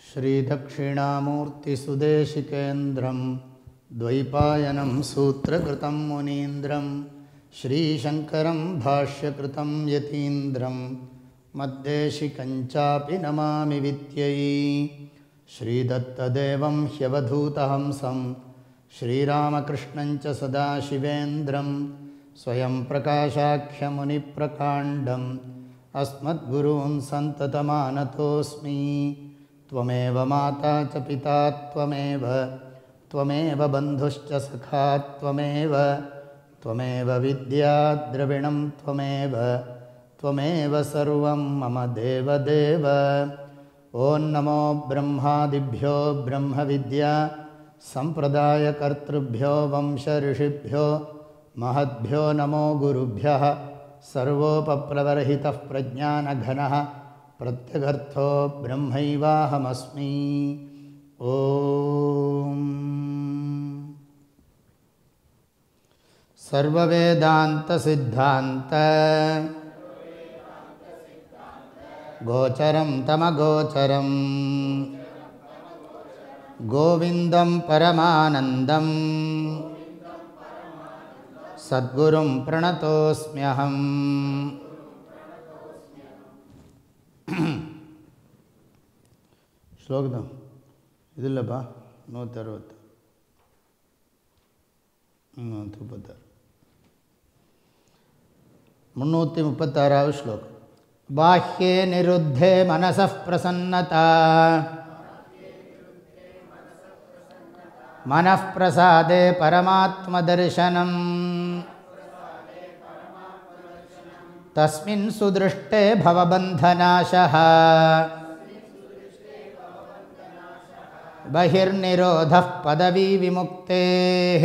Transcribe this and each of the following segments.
श्रीदक्षिणामूर्तिसुदेशिकेन्द्रं द्वैपायनं सूत्रकृतं मुनीन्द्रं श्रीशङ्करं भाष्यकृतं यतीन्द्रं मद्देशिकञ्चापि नमामि विद्यै श्रीदत्तदेवं ह्यवधूतहंसं श्रीरामकृष्णञ्च सदाशिवेन्द्रं स्वयं प्रकाशाख्यमुनिप्रकाण्डम् अस्मद्गुरून् सन्ततमानतोऽस्मि त्वमेव माता च पिता त्वमेव त्वमेव बन्धुश्च सखा त्वमेव त्वमेव विद्याद्रविणं त्वमेव त्वमेव सर्वं मम देवदेव ॐ नमो ब्रह्मादिभ्यो ब्रह्मविद्या सम्प्रदायकर्तृभ्यो वंशऋषिभ्यो महद्भ्यो नमो गुरुभ्यः सर्वोपप्लवरहितः प्रज्ञानघनः प्रत्यगर्थो ब्रह्मैवाहमस्मि ॐ सर्ववेदान्तसिद्धान्त गोचरं तमगोचरं गोविन्दं परमानन्दम् சத்குரும் பிரணதோஸ்மியகம் ஸ்லோகதம் இது இல்லைப்பா நூற்றி அறுபத்து நூற்றி முப்பத்தாறு முந்நூற்றி முப்பத்தாறாவது ஸ்லோகம் பாஹ்யே நிருத்தே மனச பிரசன்னதா मनःप्रसादे परमात्मदर्शनम् तस्मिन् सुदृष्टे भवबन्धनाशः बहिर्निरोधः पदवीविमुक्तेः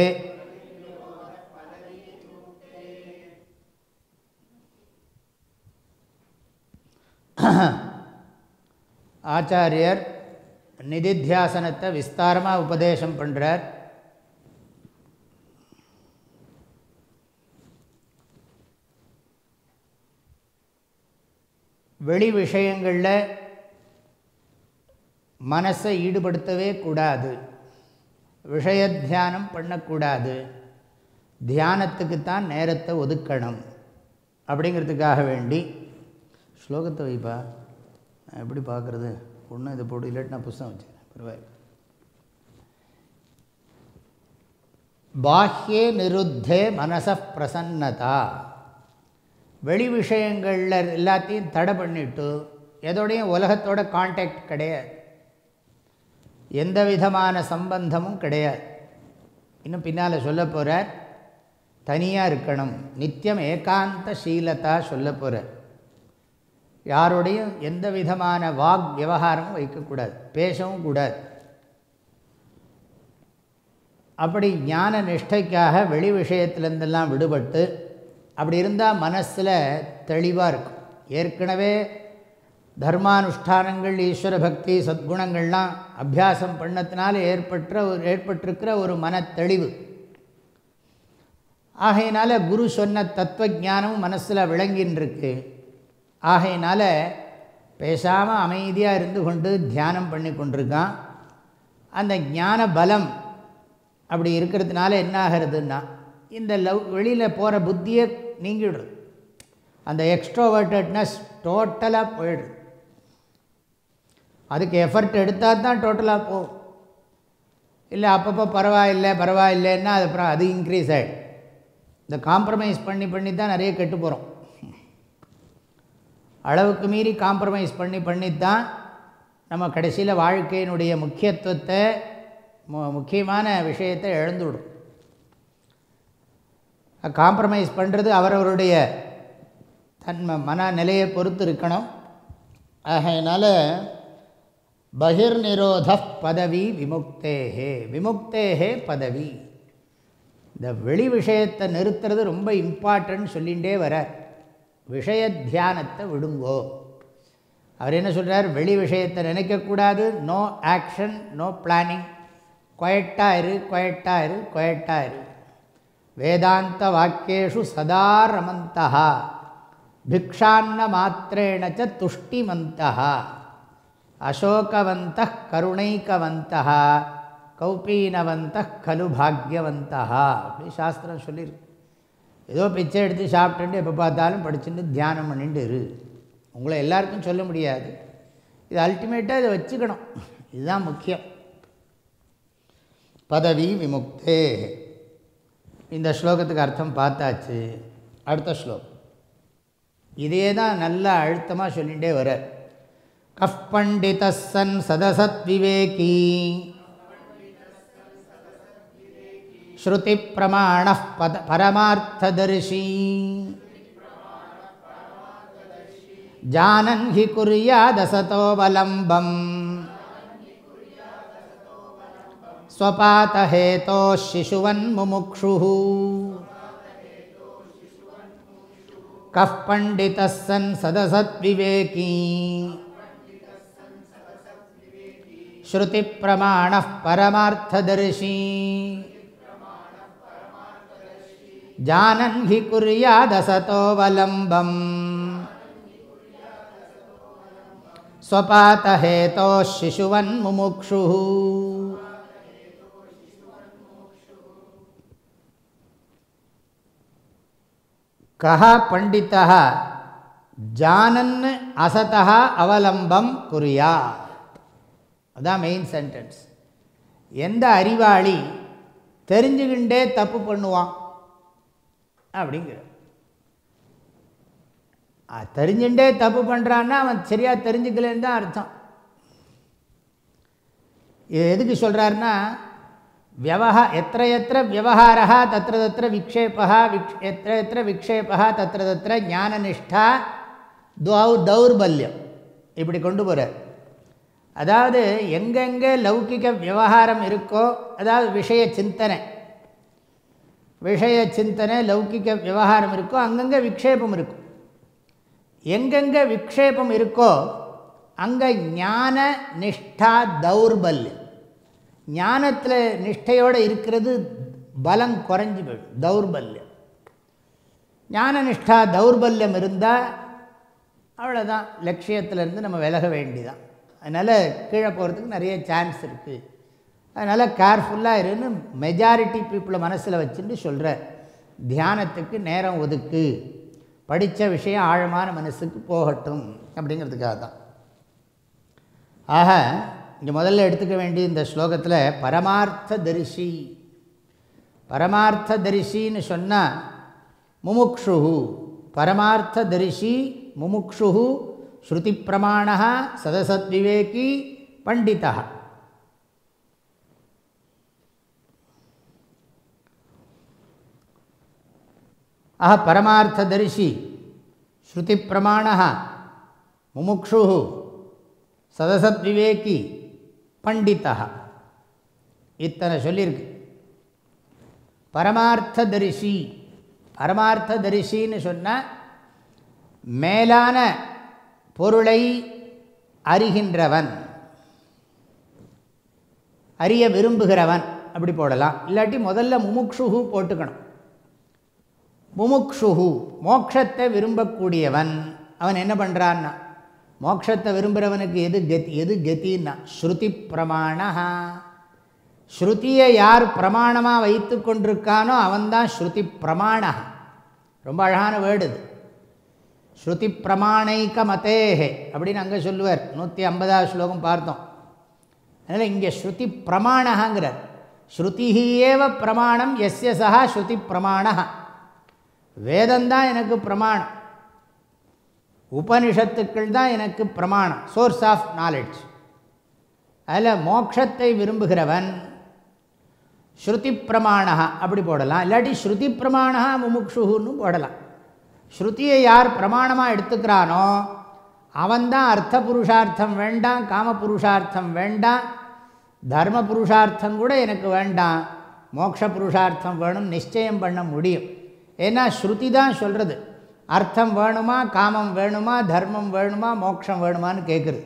ஆச்சாரியர் நிதித்தியாசனத்தை விஸ்தாரமாக உபதேசம் பண்ணுறார் வெளி விஷயங்களில் மனசை ஈடுபடுத்தவே கூடாது விஷய தியானம் பண்ணக்கூடாது தியானத்துக்குத்தான் நேரத்தை ஒதுக்கணும் அப்படிங்கிறதுக்காக வேண்டி ஸ்லோகத்தை வைப்பா நான் எப்படி பார்க்குறது ஒன்றும் இதை போட்டு இல்லாட்டி நான் புஸ்தகம் வச்சுக்கிறேன் பரவாயில்ல பாஹ்யே நிருத்தே மனச பிரசன்னதா வெளி விஷயங்களில் எல்லாத்தையும் தடை பண்ணிட்டு எதோடையும் உலகத்தோட கான்டாக்ட் கிடையாது எந்த விதமான சம்பந்தமும் கிடையாது இன்னும் பின்னால் சொல்ல போகிறார் தனியாக இருக்கணும் நித்தியம் ஏகாந்த சீலத்தா சொல்ல போகிறார் யாரோடையும் எந்த விதமான வாக் விவகாரமும் வைக்கக்கூடாது பேசவும் கூடாது அப்படி ஞான நிஷ்டைக்காக வெளி விஷயத்துலேருந்தெல்லாம் விடுபட்டு அப்படி இருந்தால் மனசில் தெளிவாக இருக்கும் ஏற்கனவே தர்மானுஷ்டானங்கள் ஈஸ்வர பக்தி சத்குணங்கள்லாம் அபியாசம் பண்ணத்தினால ஏற்பட்ட ஒரு ஏற்பட்டிருக்கிற ஒரு மன தெளிவு ஆகையினால குரு சொன்ன தத்துவ ஞானமும் மனசில் விளங்கின்னு இருக்கு ஆகையினால் பேசாமல் அமைதியாக இருந்து கொண்டு தியானம் பண்ணி கொண்டிருக்கான் அந்த ஞான பலம் அப்படி இருக்கிறதுனால என்ன ஆகிறதுன்னா இந்த லவ் வெளியில் போகிற புத்தியே நீங்கிடுது அந்த எக்ஸ்ட்ரோவர்டட்னஸ் டோட்டலாக போயிடுது அதுக்கு எஃபர்ட் எடுத்தால் தான் டோட்டலாக போகும் இல்லை அப்பப்போ பரவாயில்லை பரவாயில்லைன்னா அது அப்புறம் அது இன்க்ரீஸ் ஆகிடும் இந்த காம்ப்ரமைஸ் பண்ணி பண்ணி தான் நிறைய கெட்டு போகிறோம் அளவுக்கு மீறி காம்ப்ரமைஸ் பண்ணி பண்ணித்தான் நம்ம கடைசியில் வாழ்க்கையினுடைய முக்கியத்துவத்தை முக்கியமான விஷயத்தை இழந்துவிடும் காம்ப்ரமைஸ் பண்ணுறது அவரவருடைய தன்மை மனநிலையை பொறுத்து இருக்கணும் ஆகையினால பகிர்நிரோத பதவி விமுக்தேகே விமுக்தேகே பதவி இந்த வெளி விஷயத்தை நிறுத்துறது ரொம்ப இம்பார்ட்டன்ட் சொல்லிகிட்டே வர விஷய தியானத்தை விடுங்கோ அவர் என்ன சொல்கிறார் வெளி விஷயத்தை நினைக்கக்கூடாது நோ ஆக்ஷன் நோ பிளானிங் குவயட்டாக இரு குவயட்டாக இரு குவயட்டாக இரு வேதாந்த வாக்கியேஷு சதா ரமந்தா பிக்ஷான்ன மாத்திரேண ச துஷ்டிமந்தா அசோகவந்த கருணைக்கவந்த கௌபீனவந்த கலு பாக்யவந்தா அப்படி சாஸ்திரம் சொல்லியிருக்கு ஏதோ பிச்சை எடுத்து சாப்பிட்டுட்டு எப்போ பார்த்தாலும் படிச்சுட்டு தியானம் பண்ணிட்டு இரு உங்களை எல்லாருக்கும் சொல்ல முடியாது இது அல்டிமேட்டாக இதை வச்சுக்கணும் இதுதான் முக்கியம் பதவி விமுக்தே இந்த ஸ்லோகத்துக்கு அர்த்தம் பார்த்தாச்சு அடுத்த ஸ்லோகம் இதே தான் நல்லா அழுத்தமாக சொல்லிகிட்டே வர கஃப் பண்டித சன் சதசத் விவேகி ஸ்ருதி பிரமாண பத பரமார்த்ததர்ஷி ஜானன் ஹி குர்யாதசதோவலம்பம் स्वपातहेतो शिशुवन्मुमुक्षुः कः पण्डितः सन् सदसद्विवेकी श्रुतिप्रमाणः परमार्थदर्शी जानन् हि कुर्यादसतोऽवलम्बम् स्वपातहेतोः शिशुवन्मुमुक्षुः கஹா பண்டிதா ஜானன் அசதா அவலம்பம் குறியா அதான் மெயின் சென்டென்ஸ் எந்த அறிவாளி தெரிஞ்சுக்கிண்டே தப்பு பண்ணுவான் அப்படிங்கிற தெரிஞ்சுட்டே தப்பு பண்ணுறான்னா அவன் சரியாக தெரிஞ்சுக்கலன்னு தான் அர்த்தம் இது எதுக்கு சொல்கிறாருன்னா வியவஹா எத்த எத்த வியவஹாரா தத்திர தத்திர விக்ஷேபா விக்ஷ எத்த எத்த விக்ஷேபா தத்திர தத்திர ஞானநிஷ்டா துவௌ தௌர்பல்யம் இப்படி கொண்டு போகிறார் அதாவது எங்கெங்கே லௌகிக விவகாரம் இருக்கோ அதாவது விஷய சிந்தனை விஷய சிந்தனை லௌகிக விவகாரம் இருக்கோ அங்கங்கே விக்ஷேபம் இருக்கும் எங்கெங்கே விக்ஷேபம் இருக்கோ அங்கே ஞான நிஷ்டா தௌர்பல்யம் ஞானத்தில் நிஷ்டையோடு இருக்கிறது பலம் குறைஞ்சி போயிடும் தௌர்பல்யம் ஞான நிஷ்டா தௌர்பல்யம் இருந்தால் அவ்வளோதான் லட்சியத்திலேருந்து நம்ம விலக வேண்டிதான் அதனால் கீழே போகிறதுக்கு நிறைய சான்ஸ் இருக்குது அதனால் கேர்ஃபுல்லாக இருன்னு மெஜாரிட்டி பீப்புளை மனசில் வச்சுட்டு சொல்கிறார் தியானத்துக்கு நேரம் ஒதுக்கு படித்த விஷயம் ஆழமான மனசுக்கு போகட்டும் அப்படிங்கிறதுக்காக தான் ஆக இங்கே முதல்ல எடுத்துக்க வேண்டிய இந்த ஸ்லோகத்தில் பரமார்த்த தரிசி பரமார்த்த தரிசின்னு சொன்னால் முமுக்ஷு பரமார்த்த தரிசி முமுக்ஷு ஸ்ருதி பிரமாண சதசத் விவேகி பண்டிதா ஆஹ பரமார்த்த தரிசி ஸ்ருதி பிரமாண முமுக்ஷு சதசத் விவேகி பண்டிதா இத்தனை சொல்லியிருக்கு பரமார்த்த தரிசி பரமார்த்த தரிசின்னு சொன்னால் மேலான பொருளை அறிகின்றவன் அறிய விரும்புகிறவன் அப்படி போடலாம் இல்லாட்டி முதல்ல முமுக்ஷுகு போட்டுக்கணும் முமுக்ஷுகு மோக்ஷத்தை விரும்பக்கூடியவன் அவன் என்ன பண்ணுறான்னா மோட்சத்தை விரும்புகிறவனுக்கு எது கதி எது கத்தின்னா ஸ்ருதி பிரமாணா ஸ்ருதியை யார் பிரமாணமாக வைத்து கொண்டிருக்கானோ அவன்தான் ஸ்ருதி பிரமாண ரொம்ப அழகான வேர்டு இது ஸ்ருதி பிரமாணைக்க மதேஹே அப்படின்னு அங்கே சொல்லுவார் நூற்றி ஐம்பதாவது ஸ்லோகம் பார்த்தோம் அதனால் இங்கே ஸ்ருதி பிரமாணங்கிறார் ஸ்ருதிஹியேவ பிரமாணம் எஸ்ய சா ஸ்ருதி பிரமாண வேதந்தான் எனக்கு பிரமாணம் உபனிஷத்துக்கள் தான் எனக்கு பிரமாணம் சோர்ஸ் ஆஃப் நாலெட்ஜ் அதில் மோக்ஷத்தை விரும்புகிறவன் ஸ்ருதி பிரமாணா அப்படி போடலாம் இல்லாட்டி ஸ்ருதி பிரமாணா முமுக்ஷுன்னு போடலாம் ஸ்ருதியை யார் பிரமாணமாக எடுத்துக்கிறானோ அவன்தான் அர்த்த புருஷார்த்தம் வேண்டாம் காம புருஷார்த்தம் வேண்டாம் தர்ம புருஷார்த்தம் கூட எனக்கு வேண்டாம் மோக்ஷ புருஷார்த்தம் வேணும் நிச்சயம் பண்ண முடியும் ஏன்னா ஸ்ருதி தான் சொல்கிறது அர்த்தம் வேணுமா காமம் வேணுமா தர்மம் வேணுமா மோட்சம் வேணுமான்னு கேட்குறது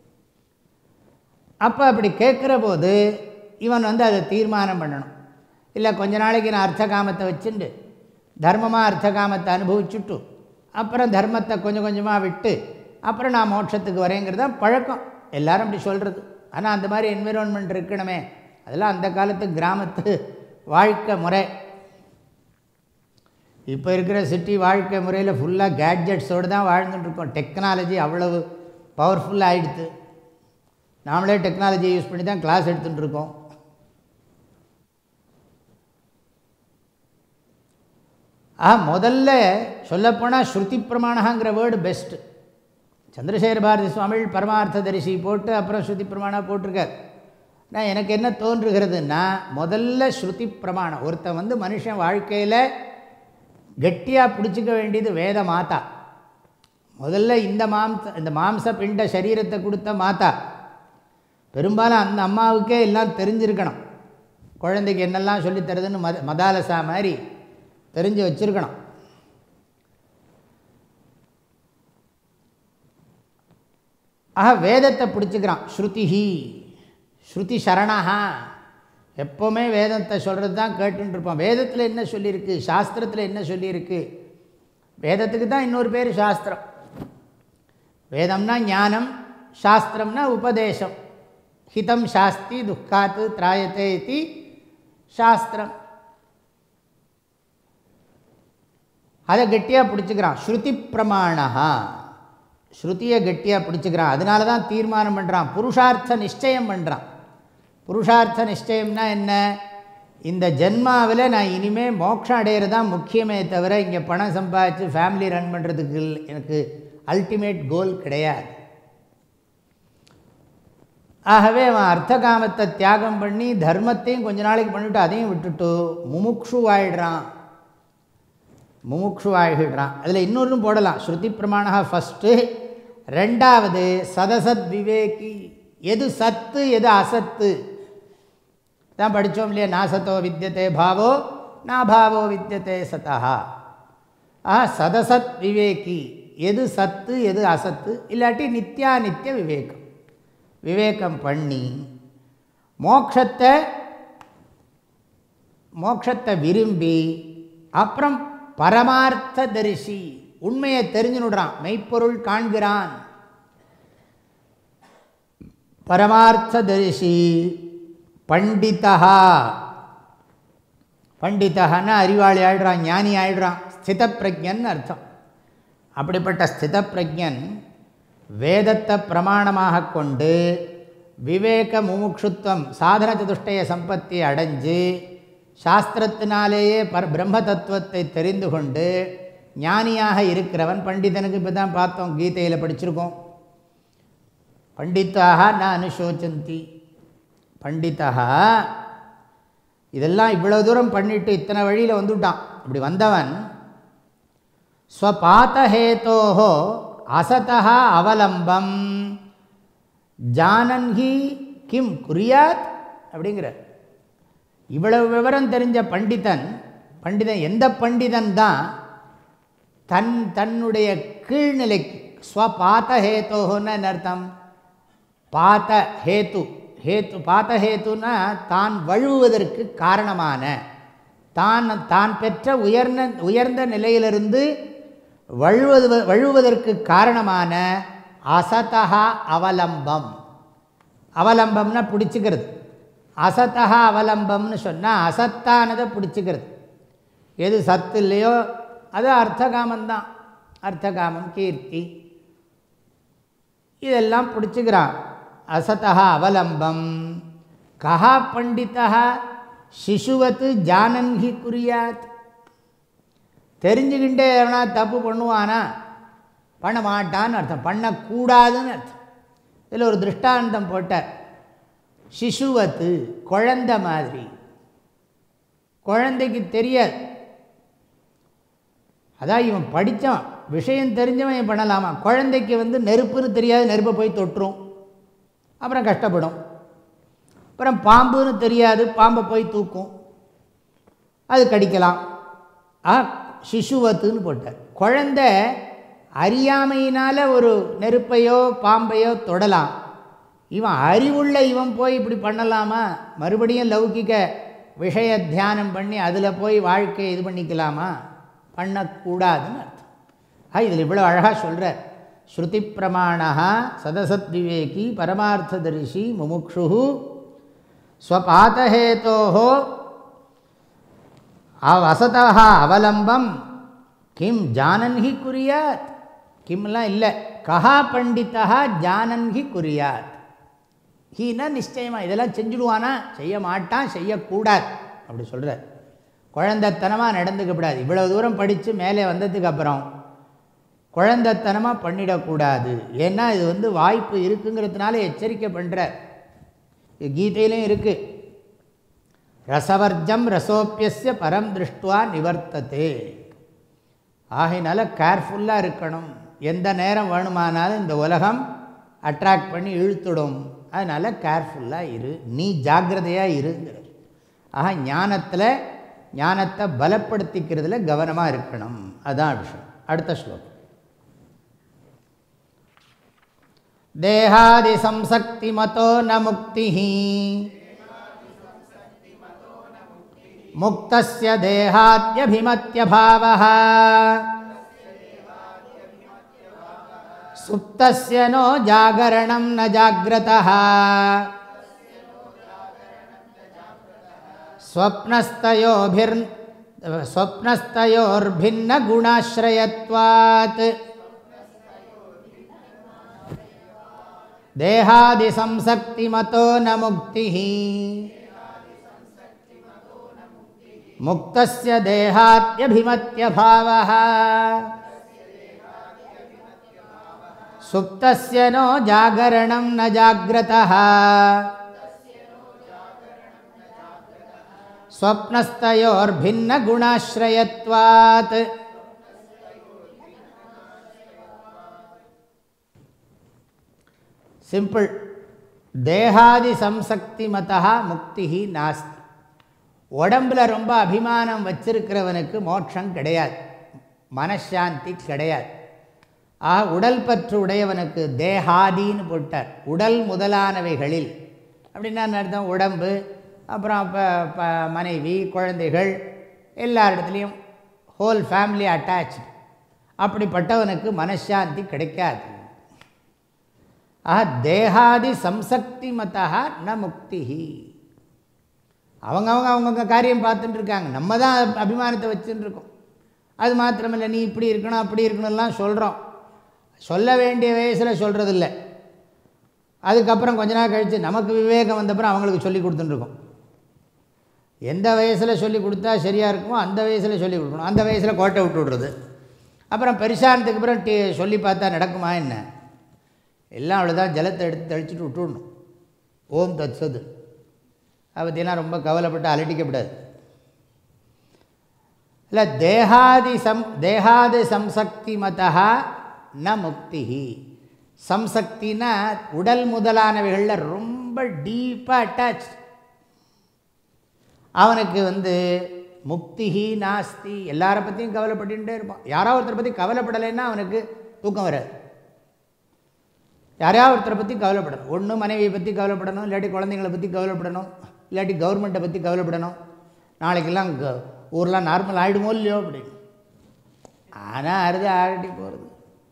அப்போ அப்படி கேட்குற போது இவன் வந்து அதை தீர்மானம் பண்ணணும் இல்லை கொஞ்ச நாளைக்கு நான் அர்த்த காமத்தை வச்சுண்டு தர்மமாக அர்த்த காமத்தை அனுபவிச்சுட்டு அப்புறம் தர்மத்தை கொஞ்சம் கொஞ்சமாக விட்டு அப்புறம் நான் மோட்சத்துக்கு வரேங்கிறது தான் பழக்கம் எல்லாரும் அப்படி சொல்கிறது ஆனால் அந்த மாதிரி என்விரான்மெண்ட் இருக்கணுமே அதெல்லாம் அந்த காலத்து கிராமத்து வாழ்க்கை முறை இப்போ இருக்கிற சிட்டி வாழ்க்கை முறையில் ஃபுல்லாக கேட்ஜெட்ஸோடு தான் வாழ்ந்துட்டுருக்கோம் டெக்னாலஜி அவ்வளவு பவர்ஃபுல்லாக ஆகிடுது நாமளே டெக்னாலஜியை யூஸ் பண்ணி தான் கிளாஸ் எடுத்துகிட்டு இருக்கோம் ஆ முதல்ல சொல்லப்போனால் ஸ்ருதி பிரமாணங்கிற வேர்டு பெஸ்ட்டு சந்திரசேகர பாரதி சுவாமிகள் பரமார்த்த தரிசி போட்டு அப்புறம் ஸ்ருதி பிரமாணா போட்டிருக்கார் நான் எனக்கு என்ன தோன்றுகிறதுன்னா முதல்ல ஸ்ருதி பிரமாணம் ஒருத்தன் வந்து மனுஷன் வாழ்க்கையில் கெட்டியாக பிடிச்சிக்க வேண்டியது வேத மாதா முதல்ல இந்த மாம்ச இந்த மாம்ச பிண்ட சரீரத்தை கொடுத்த மாதா பெரும்பாலும் அந்த அம்மாவுக்கே எல்லாம் தெரிஞ்சிருக்கணும் குழந்தைக்கு என்னெல்லாம் சொல்லித் தருதுன்னு மத மதாலசா மாதிரி தெரிஞ்சு வச்சுருக்கணும் ஆக வேதத்தை பிடிச்சிக்கிறான் ஸ்ருதிஹி ஸ்ருதி சரணஹா எப்போவுமே வேதத்தை சொல்கிறது தான் கேட்டுருப்போம் வேதத்தில் என்ன சொல்லியிருக்கு சாஸ்திரத்தில் என்ன சொல்லியிருக்கு வேதத்துக்கு தான் இன்னொரு பேர் சாஸ்திரம் வேதம்னா ஞானம் சாஸ்திரம்னா உபதேசம் ஹிதம் சாஸ்தி துக்காத்து திராயத்தே இது சாஸ்திரம் அதை கெட்டியாக பிடிச்சிக்கிறான் ஸ்ருதி பிரமாணா ஸ்ருதியை கெட்டியாக பிடிச்சிக்கிறான் அதனால தான் தீர்மானம் பண்ணுறான் புருஷார்த்த நிச்சயம் பண்ணுறான் புருஷார்த்த நிச்சயம்னா என்ன இந்த ஜென்மாவில் நான் இனிமேல் மோட்சம் அடையிறது தான் முக்கியமே தவிர இங்கே பணம் சம்பாதிச்சு ஃபேமிலி ரன் பண்ணுறதுக்கு எனக்கு அல்டிமேட் கோல் கிடையாது ஆகவே அவன் அர்த்த காமத்தை தியாகம் பண்ணி தர்மத்தையும் கொஞ்ச நாளைக்கு பண்ணிவிட்டு அதையும் விட்டுட்டு முமுக்ஷு ஆயிடுறான் முமுக்ஷு ஆகிடுறான் அதில் இன்னொன்றும் போடலாம் ஸ்ருதி பிரமாணா ஃபஸ்ட்டு ரெண்டாவது சதசத் விவேகி எது சத்து எது அசத்து தான் படித்தோம் இல்லையா நாசத்தோ வித்தியதே பாவோ நாபாவோ வித்தியதே சதா ஆ சதசத் விவேகி எது சத்து எது அசத்து இல்லாட்டி நித்யா நித்திய விவேகம் விவேகம் பண்ணி மோக்ஷத்தை மோக்ஷத்தை விரும்பி அப்புறம் பரமார்த்த தரிசி உண்மையை தெரிஞ்சுனுடுறான் மெய்ப்பொருள் காண்கிறான் பரமார்த்த தரிசி பண்டிதா பண்டிதன்னா அறிவாளி ஆயிடுறான் ஞானி ஆயிடுறான் ஸ்தித பிரஜன் அர்த்தம் அப்படிப்பட்ட ஸ்தித பிரஜன் வேதத்தை பிரமாணமாக கொண்டு விவேக முமுட்சுத்துவம் சாதன சதுஷ்டய சம்பத்தி அடைஞ்சு சாஸ்திரத்தினாலேயே பர பிரம்ம தத்துவத்தை தெரிந்து கொண்டு ஞானியாக இருக்கிறவன் பண்டிதனுக்கு இப்போ தான் பார்த்தோம் கீதையில் படிச்சிருக்கோம் பண்டிதாக ந அனுசோச்சந்தி பண்டிதா இதெல்லாம் இவ்வளோ தூரம் பண்ணிட்டு இத்தனை வழியில் வந்துவிட்டான் இப்படி வந்தவன் ஸ்வபாத்தஹேத்தோஹோ அசதா அவலம்பம் ஜானன்ஹி கிம் குறியாத் அப்படிங்கிற இவ்வளவு விவரம் தெரிஞ்ச பண்டிதன் பண்டிதன் எந்த பண்டிதன் தான் தன் தன்னுடைய கீழ்நிலைக்கு ஸ்வபாத்த ஹேத்தோன்னு அர்த்தம் பாத்த ஹேத்து ஹேத்து பாத்த ஹேத்துனா தான் வழுவுவதற்கு காரணமான தான் தான் பெற்ற உயர்ந்த உயர்ந்த நிலையிலிருந்து வழுவது வழுவதற்கு காரணமான அசதா அவலம்பம் அவலம்பம்னா பிடிச்சிக்கிறது அசத்தா அவலம்பம்னு சொன்னால் அசத்தானதை பிடிச்சிக்கிறது எது சத்து இல்லையோ அது அர்த்தகாமந்தான் அர்த்தகாமம் கீர்த்தி இதெல்லாம் பிடிச்சிக்கிறான் அசத்தா அவலம்பம் கஹா பண்டிதா சிசுவத்து ஜானன்ஹி குறியாத் தெரிஞ்சுக்கிட்டே எவனா தப்பு பண்ணுவானா பண்ண மாட்டான்னு அர்த்தம் பண்ணக்கூடாதுன்னு அர்த்தம் இதில் ஒரு திருஷ்டாந்தம் போட்டார் சிசுவத்து குழந்த மாதிரி குழந்தைக்கு தெரியாது அதான் இவன் படித்தான் விஷயம் தெரிஞ்சவன் இவன் பண்ணலாமா குழந்தைக்கு வந்து நெருப்புன்னு தெரியாது நெருப்பை போய் தொட்டுரும் அப்புறம் கஷ்டப்படும் அப்புறம் பாம்புன்னு தெரியாது பாம்பை போய் தூக்கும் அது கடிக்கலாம் ஆ சிசுவத்துன்னு போட்டார் குழந்தை அறியாமையினால் ஒரு நெருப்பையோ பாம்பையோ தொடலாம் இவன் அறிவுள்ள இவன் போய் இப்படி பண்ணலாமா மறுபடியும் லௌகிக விஷய தியானம் பண்ணி அதில் போய் வாழ்க்கையை இது பண்ணிக்கலாமா பண்ணக்கூடாதுன்னு அர்த்தம் ஆ இதில் இவ்வளோ அழகாக சொல்கிறார் ஸ்ருதி பிரமாணா சதசத்விவேகி பரமார்த்ததரிசி முமுக்ஷு ஸ்வபாத்தஹேதோ வசதா அவலம்பம் கிம் ஜானன் ஹி குறியாத் கிம்லாம் இல்லை கஹா பண்டிதா ஜானன் ஹி குறியாத் ஹீனா நிச்சயமாக இதெல்லாம் செஞ்சுடுவானா செய்ய மாட்டான் செய்யக்கூடாது அப்படி சொல்கிறார் குழந்தைத்தனமாக நடந்துக்கப்படாது இவ்வளோ தூரம் படித்து மேலே வந்ததுக்கு அப்புறம் குழந்தைத்தனமாக பண்ணிடக்கூடாது ஏன்னா இது வந்து வாய்ப்பு இருக்குங்கிறதுனால எச்சரிக்கை பண்ணுறார் இது கீதையிலையும் இருக்குது ரசவர்ஜம் ரசோப்பியஸ்ய பரம் திருஷ்டுவா நிவர்த்தத்தே ஆகையினால கேர்ஃபுல்லாக இருக்கணும் எந்த நேரம் வேணுமானாலும் இந்த உலகம் அட்ராக்ட் பண்ணி இழுத்துடும் அதனால் கேர்ஃபுல்லாக இரு நீ ஜாக்கிரதையாக இருங்கிறது ஆக ஞானத்தில் ஞானத்தை பலப்படுத்திக்கிறதுல கவனமாக இருக்கணும் அதுதான் விஷயம் அடுத்த ஸ்லோகம் தேகாதி சம்சக்தி மதோ ந முக்தி முக்தஸ்ய தேகாத்யபிமத்யபாவः சுப்தஸ்ய நோ ஜாகரணம் ந ஜாகிரதः स्वप्नस्तयोभिर् स्वप्नस्तयोर्भिन्नगुणाश्रयत्वात् देहादिसंसक्तिमतो न मुक्तिः मुक्तस्य देहात्यभिमत्यभावः सुप्तस्य नो जागरणं न जाग्रतः स्वप्नस्तयोर्भिन्नगुणाश्रयत्वात् சிம்பிள் தேகாதி சம்சக்தி மதா முக்தி நாஸ்தி உடம்பில் ரொம்ப அபிமானம் வச்சிருக்கிறவனுக்கு மோட்சம் கிடையாது மனசாந்தி கிடையாது ஆக உடல் பற்று உடையவனுக்கு தேகாதின்னு போட்டார் உடல் முதலானவைகளில் அப்படின்னா அர்த்தம் உடம்பு அப்புறம் இப்போ ப மனைவி குழந்தைகள் எல்லா இடத்துலையும் ஹோல் ஃபேமிலி அட்டாச்சு அப்படிப்பட்டவனுக்கு மனசாந்தி கிடைக்காது ஆஹா தேகாதி சம்சக்தி மதா ந முக்தி அவங்கவுங்க அவங்கவுங்க காரியம் பார்த்துட்டு இருக்காங்க நம்ம தான் அபிமானத்தை வச்சுட்டு இருக்கோம் அது மாத்திரமில்லை நீ இப்படி இருக்கணும் அப்படி இருக்கணும்லாம் சொல்கிறோம் சொல்ல வேண்டிய வயசில் சொல்கிறதில்ல அதுக்கப்புறம் கொஞ்ச நாள் கழித்து நமக்கு விவேகம் வந்தப்புறம் அவங்களுக்கு சொல்லி கொடுத்துட்டுருக்கோம் எந்த வயசில் சொல்லி கொடுத்தா சரியாக இருக்குமோ அந்த வயசில் சொல்லி கொடுக்கணும் அந்த வயசில் கோட்டை விட்டு விடுறது அப்புறம் பெருசானதுக்கு அப்புறம் டி சொல்லி பார்த்தா நடக்குமா என்ன எல்லாம் அவ்வளோதான் ஜலத்தை எடுத்து தெளிச்சுட்டு விட்டுடணும் ஓம் தத் சது அதை பற்றினா ரொம்ப கவலைப்பட்டு அலட்டிக்கப்படாது இல்லை தேகாதி சம் தேகாதி சம்சக்தி மதா ந முக்தி சம்சக்தினா உடல் முதலானவைகளில் ரொம்ப டீப்பாக அட்டாச் அவனுக்கு வந்து முக்திஹி நாஸ்தி எல்லாரை பற்றியும் கவலைப்பட்டுட்டே இருப்பான் யாராவது ஒருத்தரை பற்றி கவலைப்படலைன்னா அவனுக்கு தூக்கம் வராது யாரையாவது ஒருத்தரை பற்றி கவலைப்படணும் ஒன்று மனைவியை பற்றி கவலைப்படணும் இல்லாட்டி குழந்தைங்களை பற்றி கவலைப்படணும் இல்லாட்டி கவர்மெண்ட்டை பற்றி கவலைப்படணும் நாளைக்கெல்லாம் க ஊரெலாம் நார்மல் ஆகிடுமோ இல்லையோ அப்படின்னு ஆனால் அறுது ஆடி போகிறது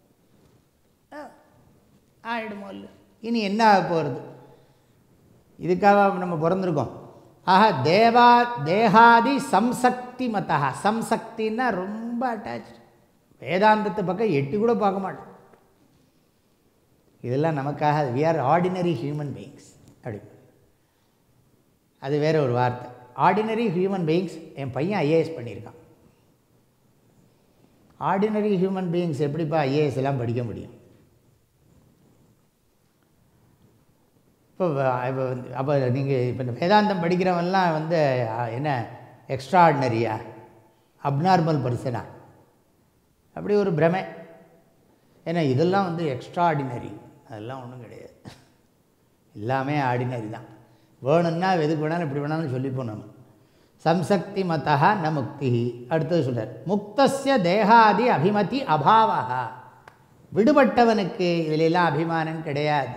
ஆகிடுமோ இல்லை இனி என்ன ஆக போகிறது இதுக்காக நம்ம பிறந்திருக்கோம் ஆஹா தேவா தேகாதி சம்சக்தி மதா சம்சக்தின்னா ரொம்ப அட்டாச் வேதாந்தத்தை பக்கம் எட்டி கூட பார்க்க மாட்டோம் இதெல்லாம் நமக்காக we are ordinary human beings அப்படி அது வேற ஒரு வார்த்தை ஆர்டினரி ஹியூமன் பீயிங்ஸ் என் பையன் ஐஏஎஸ் பண்ணியிருக்கான் ஆர்டினரி ஹியூமன் பீயிங்ஸ் எப்படிப்பா ஐஏஎஸ் எல்லாம் படிக்க முடியும் இப்போ இப்போ வந்து அப்போ நீங்கள் இப்போ இந்த வேதாந்தம் படிக்கிறவன்லாம் வந்து என்ன எக்ஸ்ட்ரா ஆர்டினரியா அப்நார்மல் பர்சனா அப்படி ஒரு பிரமை ஏன்னா இதெல்லாம் வந்து எக்ஸ்ட்ரா ஆர்டினரி அதெல்லாம் ஒன்றும் கிடையாது எல்லாமே ஆர்டினரி தான் வேணும்னா எதுக்கு வேணாலும் இப்படி வேணாலும் சொல்லி போனோம் சம்சக்தி மதா ந முக்தி அடுத்தது சொல்கிறார் முக்தஸ்ய தேகாதி அபிமதி அபாவா விடுபட்டவனுக்கு இதிலெல்லாம் அபிமானம் கிடையாது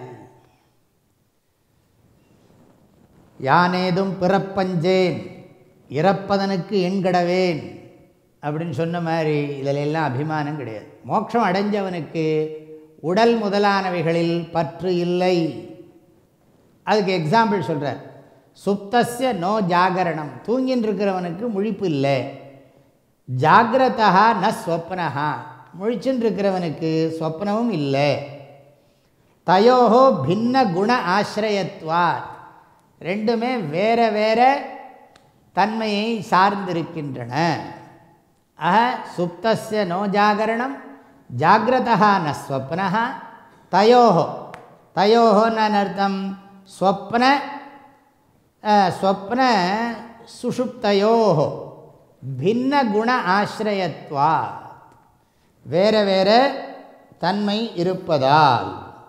யானேதும் பிறப்பஞ்சேன் இறப்பதனுக்கு எண்கடவேன் அப்படின்னு சொன்ன மாதிரி இதில் எல்லாம் அபிமானம் கிடையாது மோட்சம் அடைஞ்சவனுக்கு உடல் முதலானவைகளில் பற்று இல்லை அதுக்கு எக்ஸாம்பிள் சொல்கிறார் சுப்தஸ்ய நோ ஜாகரணம் தூங்கின்னு இருக்கிறவனுக்கு முழிப்பு இல்லை ஜாகிரதா ந ஸ்வப்னஹா முழிச்சுன்னு இருக்கிறவனுக்கு ஸ்வப்னமும் இல்லை தயோஹோ பின்ன குண ஆசிரியத்வாத் ரெண்டுமே வேற வேற தன்மையை சார்ந்திருக்கின்றன ஆக சுப்தஸ்ய நோ ஜாகரணம் ஜாகிரதா ந ஸ்வப்னா தயோஹோ தயோஹோன்னு அர்த்தம் ஸ்வப்ன ஸ்வப்ன சுஷுப்தையோ பின்ன குண ஆசிரியத்வா வேற வேற தன்மை இருப்பதால்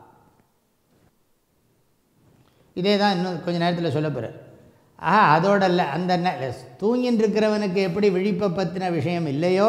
இதே தான் இன்னும் கொஞ்சம் நேரத்தில் சொல்ல போகிறார் ஆஹா அதோட இல்லை அந்த ந- தூங்கின்னு இருக்கிறவனுக்கு எப்படி விழிப்பை பற்றின விஷயம் இல்லையோ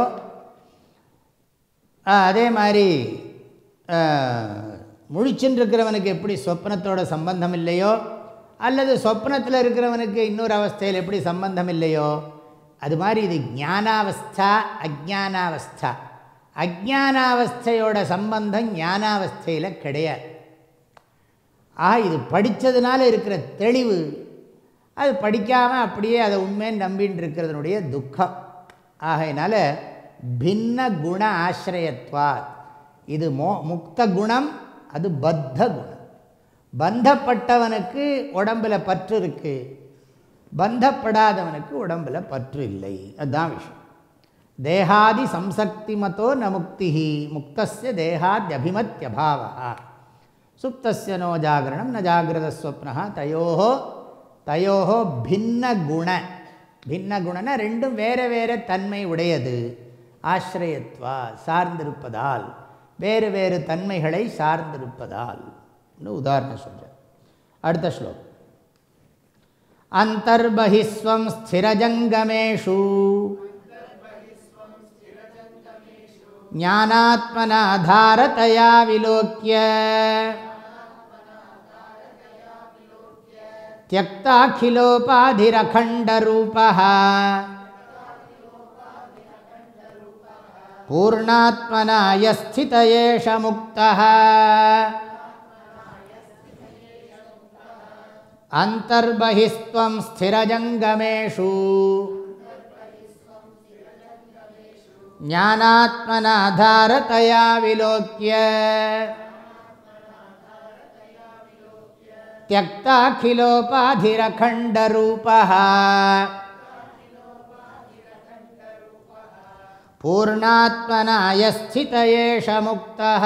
ஆ, அதே மாதிரி முழிச்சுன்னு இருக்கிறவனுக்கு எப்படி சொப்னத்தோட சம்பந்தம் இல்லையோ அல்லது சொப்னத்தில் இருக்கிறவனுக்கு இன்னொரு அவஸ்தையில் எப்படி சம்பந்தம் இல்லையோ அது மாதிரி இது ஞானாவஸ்தா அஜானாவஸ்தா அஜானாவஸ்தையோட சம்பந்தம் ஞானாவஸ்தையில் கிடையாது ஆக இது படித்ததுனால இருக்கிற தெளிவு அது படிக்காமல் அப்படியே அதை உண்மைன்னு நம்பின்னு இருக்கிறதுனுடைய துக்கம் ஆகையினால பின்ன குண ஆசிரியத்வாத் இது மோ முக்த குணம் அது பத்த குணம் பந்தப்பட்டவனுக்கு உடம்பில் பற்று இருக்குது பந்தப்படாதவனுக்கு உடம்பில் பற்று இல்லை அதுதான் விஷயம் தேகாதி சம்சக்திமதோ ந முக்தி முக்தஸ்ய தேகாத்யபிமத்யபாவா சுப்தஸ்ய நோ ஜாகரணம் ந ஜாகிரதஸ்வப்னா தயோ தயோ பின்ன குண பின்ன குணனா ரெண்டும் வேறு வேறு தன்மை உடையது ஆசிரியத்வா சார்ந்திருப்பதால் வேறு வேறு தன்மைகளை சார்ந்திருப்பதால் உதாரணம் சொல்கிறேன் அடுத்த ஸ்லோகம் அந்தர்பகிஸ்வம் ஸ்திரஜங்கமேஷு ஞானாத்மனாதாரதயா விலோக்கிய त्यक्ताखिलोपाधिरखण्डरूपः पूर्णात्मना यस्थित एष मुक्तः अन्तर्बहिस्त्वं स्थिरजङ्गमेषु ज्ञानात्मनाधारतया विलोक्य त्यक्ताखिलोपाधिरखण्डरूपः पूर्णात्मना यस्थित एष मुक्तः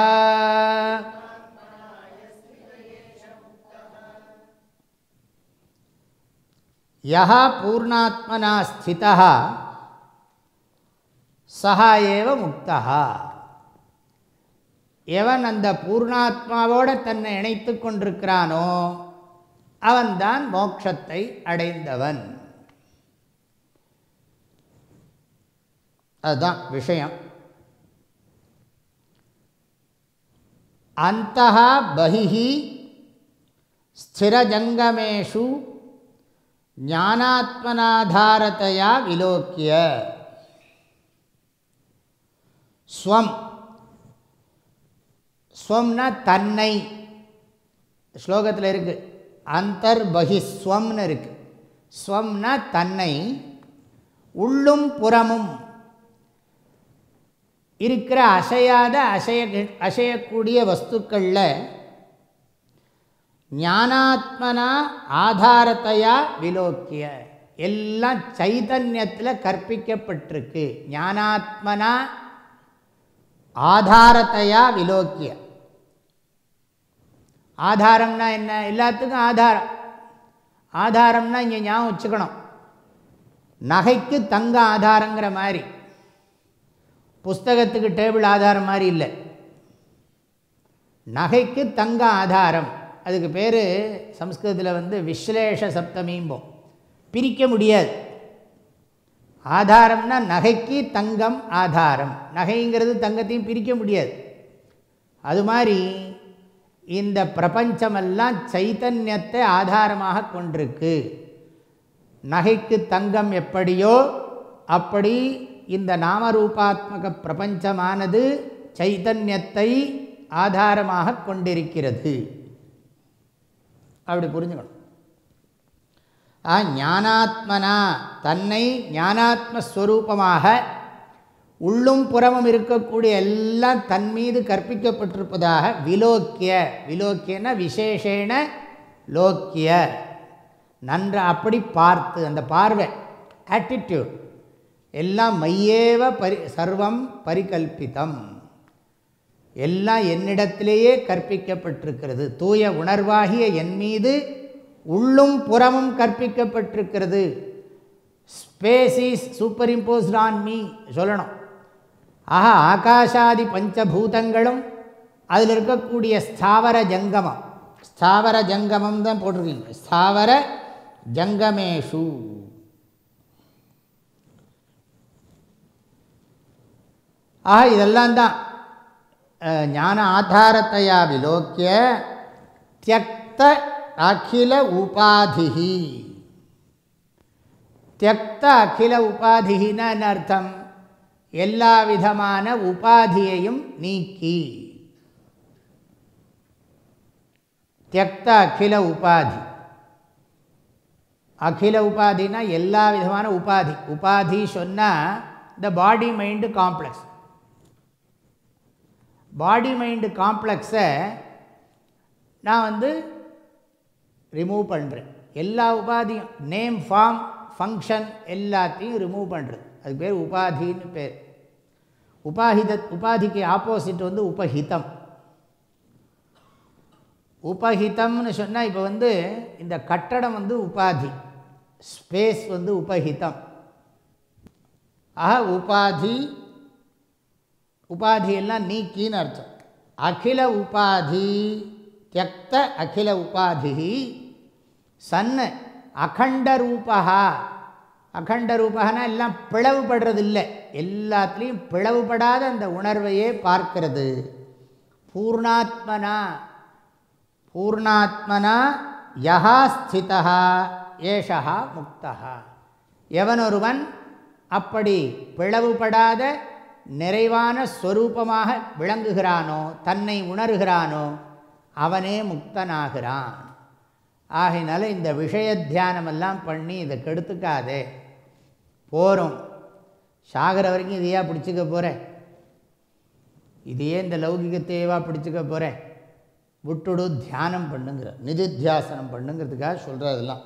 यः पूर्णात्मना स्थितः சஹா ஏவ முக்தா எவன் அந்த பூர்ணாத்மாவோடு தன்னை இணைத்து கொண்டிருக்கிறானோ அவன்தான் மோட்சத்தை அடைந்தவன் அதுதான் விஷயம் அந்த பகி ஸ்திரஜங்கமேஷு ஞானாத்மனாதாரத்தையா விலோக்கிய ஸ்வம் ஸ்வம்னா தன்னை ஸ்லோகத்தில் இருக்குது அந்தர்பகிஸ்வம்னு இருக்குது ஸ்வம்னா தன்னை உள்ளும் புறமும் இருக்கிற அசையாத அசைய அசையக்கூடிய வஸ்துக்களில் ஞானாத்மனா ஆதாரத்தையா விலோக்கிய எல்லாம் சைதன்யத்தில் கற்பிக்கப்பட்டிருக்கு ஞானாத்மனா ஆதாரத்தையா விலோக்கிய ஆதாரம்னா என்ன எல்லாத்துக்கும் ஆதாரம் ஆதாரம்னா இங்கே ஞாபகம் வச்சுக்கணும் நகைக்கு தங்க ஆதாரங்கிற மாதிரி புஸ்தகத்துக்கு டேபிள் ஆதாரம் மாதிரி இல்லை நகைக்கு தங்க ஆதாரம் அதுக்கு பேர் சம்ஸ்கிருதத்தில் வந்து விஸ்லேஷ சப்தமிம்போம் பிரிக்க முடியாது ஆதாரம்னா நகைக்கு தங்கம் ஆதாரம் நகைங்கிறது தங்கத்தையும் பிரிக்க முடியாது அது மாதிரி இந்த பிரபஞ்சமெல்லாம் சைத்தன்யத்தை ஆதாரமாக கொண்டிருக்கு நகைக்கு தங்கம் எப்படியோ அப்படி இந்த நாமரூபாத்மக பிரபஞ்சமானது சைத்தன்யத்தை ஆதாரமாக கொண்டிருக்கிறது அப்படி புரிஞ்சுக்கணும் ஆ ஞானாத்மனா தன்னை ஞானாத்மஸ்வரூபமாக உள்ளும் புறமும் இருக்கக்கூடிய எல்லாம் தன் மீது கற்பிக்கப்பட்டிருப்பதாக விலோக்கிய விலோக்கியன விசேஷேன லோக்கிய நன்ற அப்படி பார்த்து அந்த பார்வை ஆட்டிடியூட் எல்லாம் மையேவ பரி சர்வம் பரிகல்பிதம் எல்லாம் என்னிடத்திலேயே கற்பிக்கப்பட்டிருக்கிறது தூய உணர்வாகிய என் மீது உள்ளும் புறமும் கற்பிக்கப்பட்டிருக்கிறது space is superimposed on me சொல்லணும் ஆஹா ஆகாஷாதி பஞ்சபூதங்களும் அதில் இருக்கக்கூடிய ஸ்தாவர ஜங்கமம் ஸ்தாவர ஜங்கமம் தான் போட்டிருக்கீங்க ஸ்தாவர ஜங்கமேஷு ஆக இதெல்லாம் தான் அஹ், ஞான ஆதாரத்தையா விலோக்கிய தியக்த அகில உபாதிஹி தியக்த அகில உபாதிகின்னா என்ன அர்த்தம் எல்லா விதமான உபாதியையும் நீக்கி தியக்த அகில உபாதி அகில உபாதினா எல்லா விதமான உபாதி உபாதி சொன்னால் இந்த body mind complex body mind காம்ப்ளெக்ஸை நான் வந்து ரிமூவ் பண்ணுறேன் எல்லா உபாதியும் நேம் ஃபார்ம் ஃபங்க்ஷன் எல்லாத்தையும் ரிமூவ் பண்ணுறது அதுக்கு பேர் உபாதின்னு பேர் உபாஹித உபாதிக்கு ஆப்போசிட் வந்து உபஹிதம் உபஹிதம்னு சொன்னால் இப்போ வந்து இந்த கட்டடம் வந்து உபாதி ஸ்பேஸ் வந்து உபஹிதம் ஆக உபாதி உபாதி எல்லாம் நீக்கின்னு அர்த்தம் அகில உபாதி தியக்த அகில உபாதி சன் அகண்ட ரூபா அகண்ட ரூபகனா எல்லாம் பிளவுபடுறதில்லை எல்லாத்துலேயும் பிளவுபடாத அந்த உணர்வையே பார்க்கிறது பூர்ணாத்மனா பூர்ணாத்மனா யஹா ஸ்திதா ஏஷா முக்தா எவனொருவன் அப்படி பிளவுபடாத நிறைவான ஸ்வரூபமாக விளங்குகிறானோ தன்னை உணர்கிறானோ அவனே முக்தனாகிறான் ஆகையினால இந்த விஷய தியானமெல்லாம் பண்ணி இதை கெடுத்துக்காதே போகிறோம் சாகிற வரைக்கும் இதையா பிடிச்சிக்க போகிறேன் இதையே இந்த லௌகிகத்தையவா பிடிச்சிக்க போகிறேன் விட்டுடு தியானம் பண்ணுங்கிற நிதித்தியாசனம் பண்ணுங்கிறதுக்காக சொல்கிறதெல்லாம்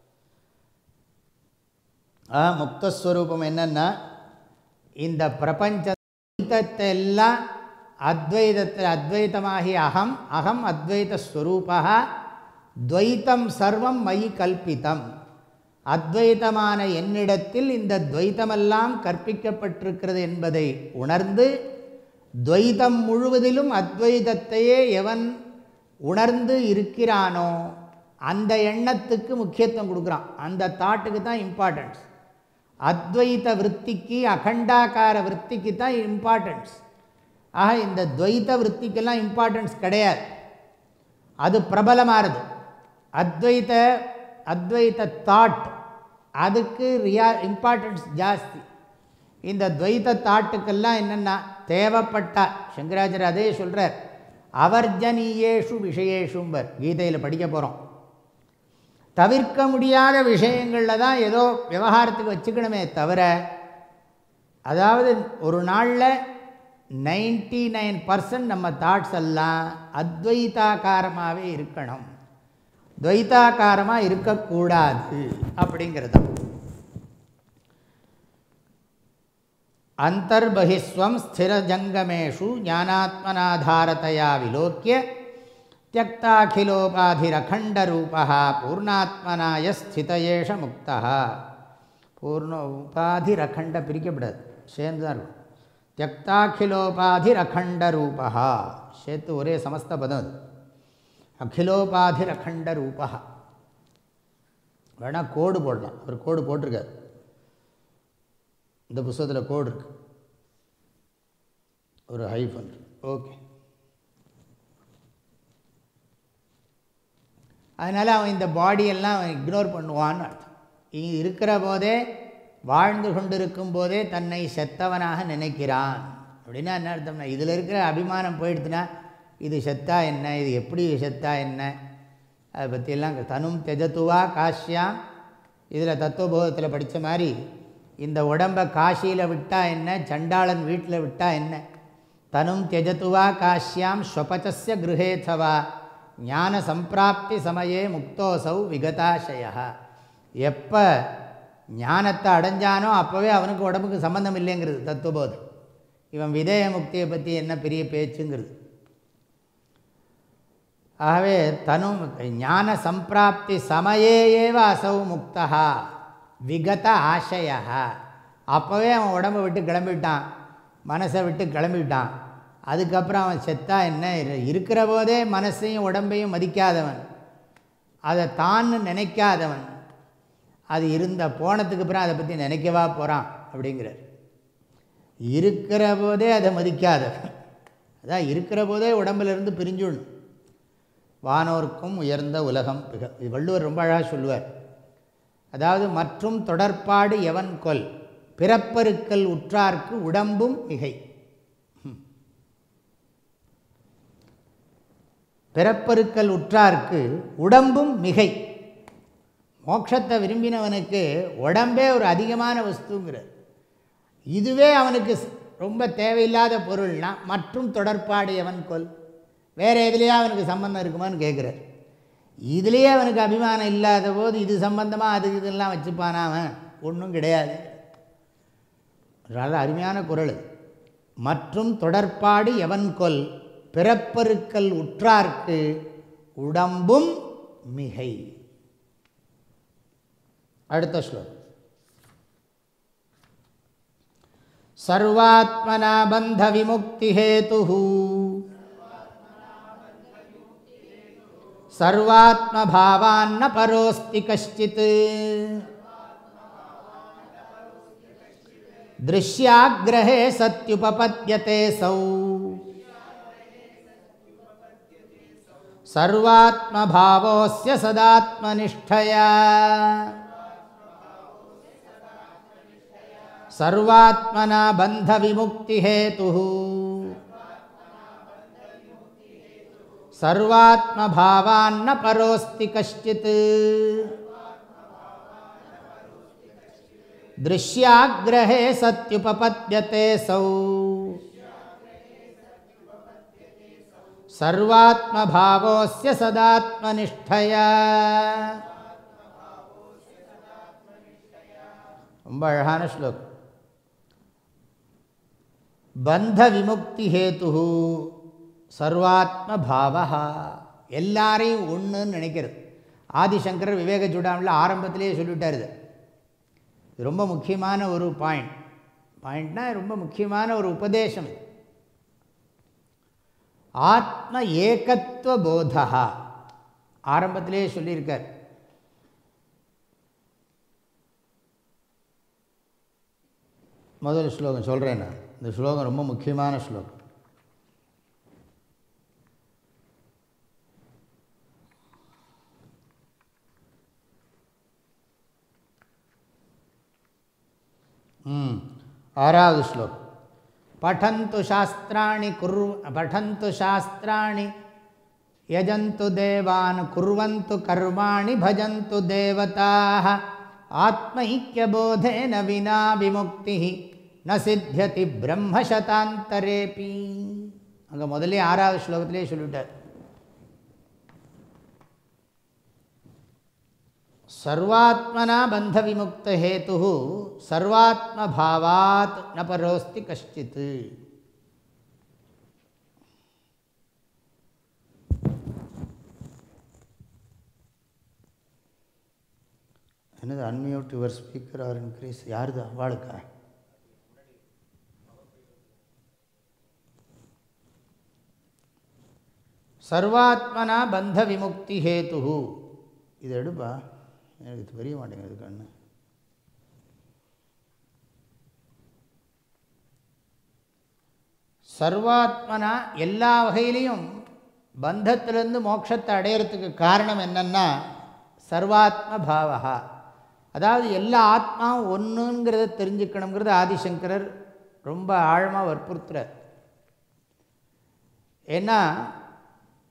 ஆ முக்தஸ்வரூபம் என்னென்னா இந்த பிரபஞ்சத்தை எல்லாம் அத்வைதத்தில் அத்வைத்தமாகிய அகம் அகம் அத்வைதஸ்வரூபா துவைத்தம் சர்வம் மயி கல்பித்தம் அத்வைத்தமான என்னிடத்தில் இந்த துவைத்தமெல்லாம் கற்பிக்கப்பட்டிருக்கிறது என்பதை உணர்ந்து துவைத்தம் முழுவதிலும் அத்வைதத்தையே எவன் உணர்ந்து இருக்கிறானோ அந்த எண்ணத்துக்கு முக்கியத்துவம் கொடுக்குறான் அந்த தாட்டுக்கு தான் இம்பார்ட்டன்ஸ் அத்வைத விற்த்திக்கு அகண்டாக்கார விற்த்திக்கு தான் இம்பார்ட்டன்ஸ் ஆக இந்த துவைத்த விற்த்திக்கெல்லாம் இம்பார்ட்டன்ஸ் கிடையாது அது பிரபலமானது அத்வைத அத்வைத தாட் அதுக்கு ரியா இம்பார்ட்டன்ஸ் ஜாஸ்தி இந்த துவைத்த தாட்டுக்கெல்லாம் என்னென்னா தேவைப்பட்டா சங்கராச்சாரியர் அதே சொல்கிறார் அவர்ஜனீயேஷு விஷயேஷும்பர் கீதையில் படிக்க போகிறோம் தவிர்க்க முடியாத விஷயங்களில் தான் ஏதோ விவகாரத்துக்கு வச்சுக்கணுமே தவிர அதாவது ஒரு நாளில் நைன்டி நைன் பர்சன்ட் நம்ம தாட்ஸ் எல்லாம் அத்வைதாக்காரமாகவே இருக்கணும் துவைத்தாக்காரமாக இருக்கக்கூடாது அப்படிங்கிறது அந்தர்பகிஸ்வம் ஸ்திரஜங்கமேஷு ஞானாத்மனாதாரத்தையா விலோக்கிய தியக்தாகிலோபாதிரகண்டரூபா பூர்ணாத்மனாய ஸ்திதயேஷ முக்தா பூர்ண உபாதிரகண்ட பிரிக்கப்படாது சேர்ந்து தான் இருக்கும் தியக்தாகிலோபாதிரகண்டரூபா சேர்த்து ஒரே சமஸ்த பதம் அது அகிலோபாதிரகண்டரூபா வேணால் கோடு போடலாம் ஒரு கோடு போட்டிருக்காரு இந்த புஸ்தகத்தில் கோடு இருக்கு ஒரு ஹைஃபன் ஓகே அதனால் அவன் இந்த பாடியெல்லாம் அவன் இக்னோர் பண்ணுவான்னு அர்த்தம் இங்கே இருக்கிற போதே வாழ்ந்து கொண்டிருக்கும் போதே தன்னை செத்தவனாக நினைக்கிறான் அப்படின்னா என்ன அர்த்தம்னா இதில் இருக்கிற அபிமானம் போயிடுச்சுன்னா இது செத்தா என்ன இது எப்படி செத்தா என்ன அதை பற்றியெல்லாம் தனும் தெஜத்துவா காஷ்யாம் இதில் தத்துவபோதத்தில் படித்த மாதிரி இந்த உடம்பை காசியில் விட்டால் என்ன சண்டாளன் வீட்டில் விட்டால் என்ன தனும் தியஜத்துவா காஷ்யாம் ஸ்வபச்சஸ்ய கிருஹேத்வா ஞான சம்பிராப்தி சமயே முக்தோசௌ விகதாசய எப்போ ஞானத்தை அடைஞ்சானோ அப்போவே அவனுக்கு உடம்புக்கு சம்மந்தம் இல்லைங்கிறது தத்துவபோதம் இவன் விதேய முக்தியை பற்றி என்ன பெரிய பேச்சுங்கிறது ஆகவே தனு ஞான சம்பிராப்தி சமயே ஏவ அசௌ முக்தா விகத ஆசைய அப்போவே அவன் உடம்பை விட்டு கிளம்பிட்டான் மனசை விட்டு கிளம்பிட்டான் அதுக்கப்புறம் அவன் செத்தா என்ன இருக்கிற போதே மனசையும் உடம்பையும் மதிக்காதவன் அதை தான் நினைக்காதவன் அது இருந்த போனதுக்கு அப்புறம் அதை பற்றி நினைக்கவா போகிறான் அப்படிங்கிறார் இருக்கிற போதே அதை மதிக்காதவன் அதான் இருக்கிற போதே உடம்பிலிருந்து பிரிஞ்சுடணும் வானோர்க்கும் உயர்ந்த உலகம் மிக வள்ளுவர் ரொம்ப அழகாக சொல்லுவார் அதாவது மற்றும் தொடர்பாடு எவன் கொல் பிறப்பருக்கல் உற்றார்க்கு உடம்பும் மிகை பிறப்பருக்கல் உற்றார்க்கு உடம்பும் மிகை மோட்சத்தை விரும்பினவனுக்கு உடம்பே ஒரு அதிகமான வஸ்துங்கிறார் இதுவே அவனுக்கு ரொம்ப தேவையில்லாத பொருள்னா மற்றும் தொடர்பாடு எவன் கொல் வேறு எதுலேயே அவனுக்கு சம்பந்தம் இருக்குமான்னு கேட்குறார் இதுலேயே அவனுக்கு அபிமானம் இல்லாத போது இது சம்பந்தமாக அது இதெல்லாம் வச்சுப்பானா அவன் ஒன்றும் கிடையாது நல்ல அருமையான குரல் மற்றும் தொடர்பாடு எவன் கொல் பிறப்பருக்கல் உற்றார்க்கு உடம்பும் மிகை அடுத்த ஸ்லோகம் சர்வாத்மனா பந்த விமுக்தி ஹேது सर्वात्मभावान्न परोऽस्ति कश्चित् दृश्याग्रहे सत्युपपद्यते सौ सर्वात्मभावोऽस्य सदात्मनिष्ठया सर्वात्मना बन्धविमुक्तिहेतुः सर्वात्मभावान्न परोऽस्ति कश्चित् दृश्याग्रहे सत्युपपद्यते सौ सर्वात्मभावोऽस्य सदात्मनिष्ठया ரொம்ப அழகான ஸ்லோகம் பந்த விமுக்தி ஹேத்து சர்வாத்ம பாவா எல்லாரையும் ஒன்றுன்னு நினைக்கிறது ஆதிசங்கரர் விவேக சூடாமில் ஆரம்பத்திலேயே சொல்லிவிட்டார் இது இது ரொம்ப முக்கியமான ஒரு பாயிண்ட் பாயிண்ட்னா ரொம்ப முக்கியமான ஒரு உபதேசம் இது ஆத்ம ஏகத்துவ போதா ஆரம்பத்திலேயே சொல்லியிருக்கார் முதல் ஸ்லோகம் சொல்கிறேன் நான் இந்த ஸ்லோகம் ரொம்ப முக்கியமான ஸ்லோகம் ஆறாவது ஸ்லோகம் பठन्तु शास्त्राणि कुर् पठन्तु शास्त्राणि यजन्तु देवान् कुर्वन्तु कर्माणि भजन्तु देवताः आत्मैक्यबोधेन विना विमुक्तिः न सिद्ध्यति ब्रह्मशतान्तरेपि அங்கே முதலே ஆறாவது ஸ்லோகத்திலே சொல்லிவிட்டார் சர்வாத்மனா பந்த விமுக்த ஹேத்து சர்வாத்ம பாவாத் ந பரோஸ்தி கஷ்டித் என்னது unmute your speaker or increase யாருது அவளுக்கா சர்வாத்மனா பந்த விமுக்தி ஹேத்து இது எடுப்பா எனக்கு இது தெரிய மாட்டேங்குது கண்ணு சர்வாத்மனா எல்லா வகையிலையும் பந்தத்திலேருந்து மோட்சத்தை அடையிறதுக்கு காரணம் என்னென்னா சர்வாத்ம பாவகா அதாவது எல்லா ஆத்மாவும் ஒன்றுங்கிறத தெரிஞ்சுக்கணுங்கிறது ஆதிசங்கரர் ரொம்ப ஆழமாக வற்புறுத்துறார் ஏன்னா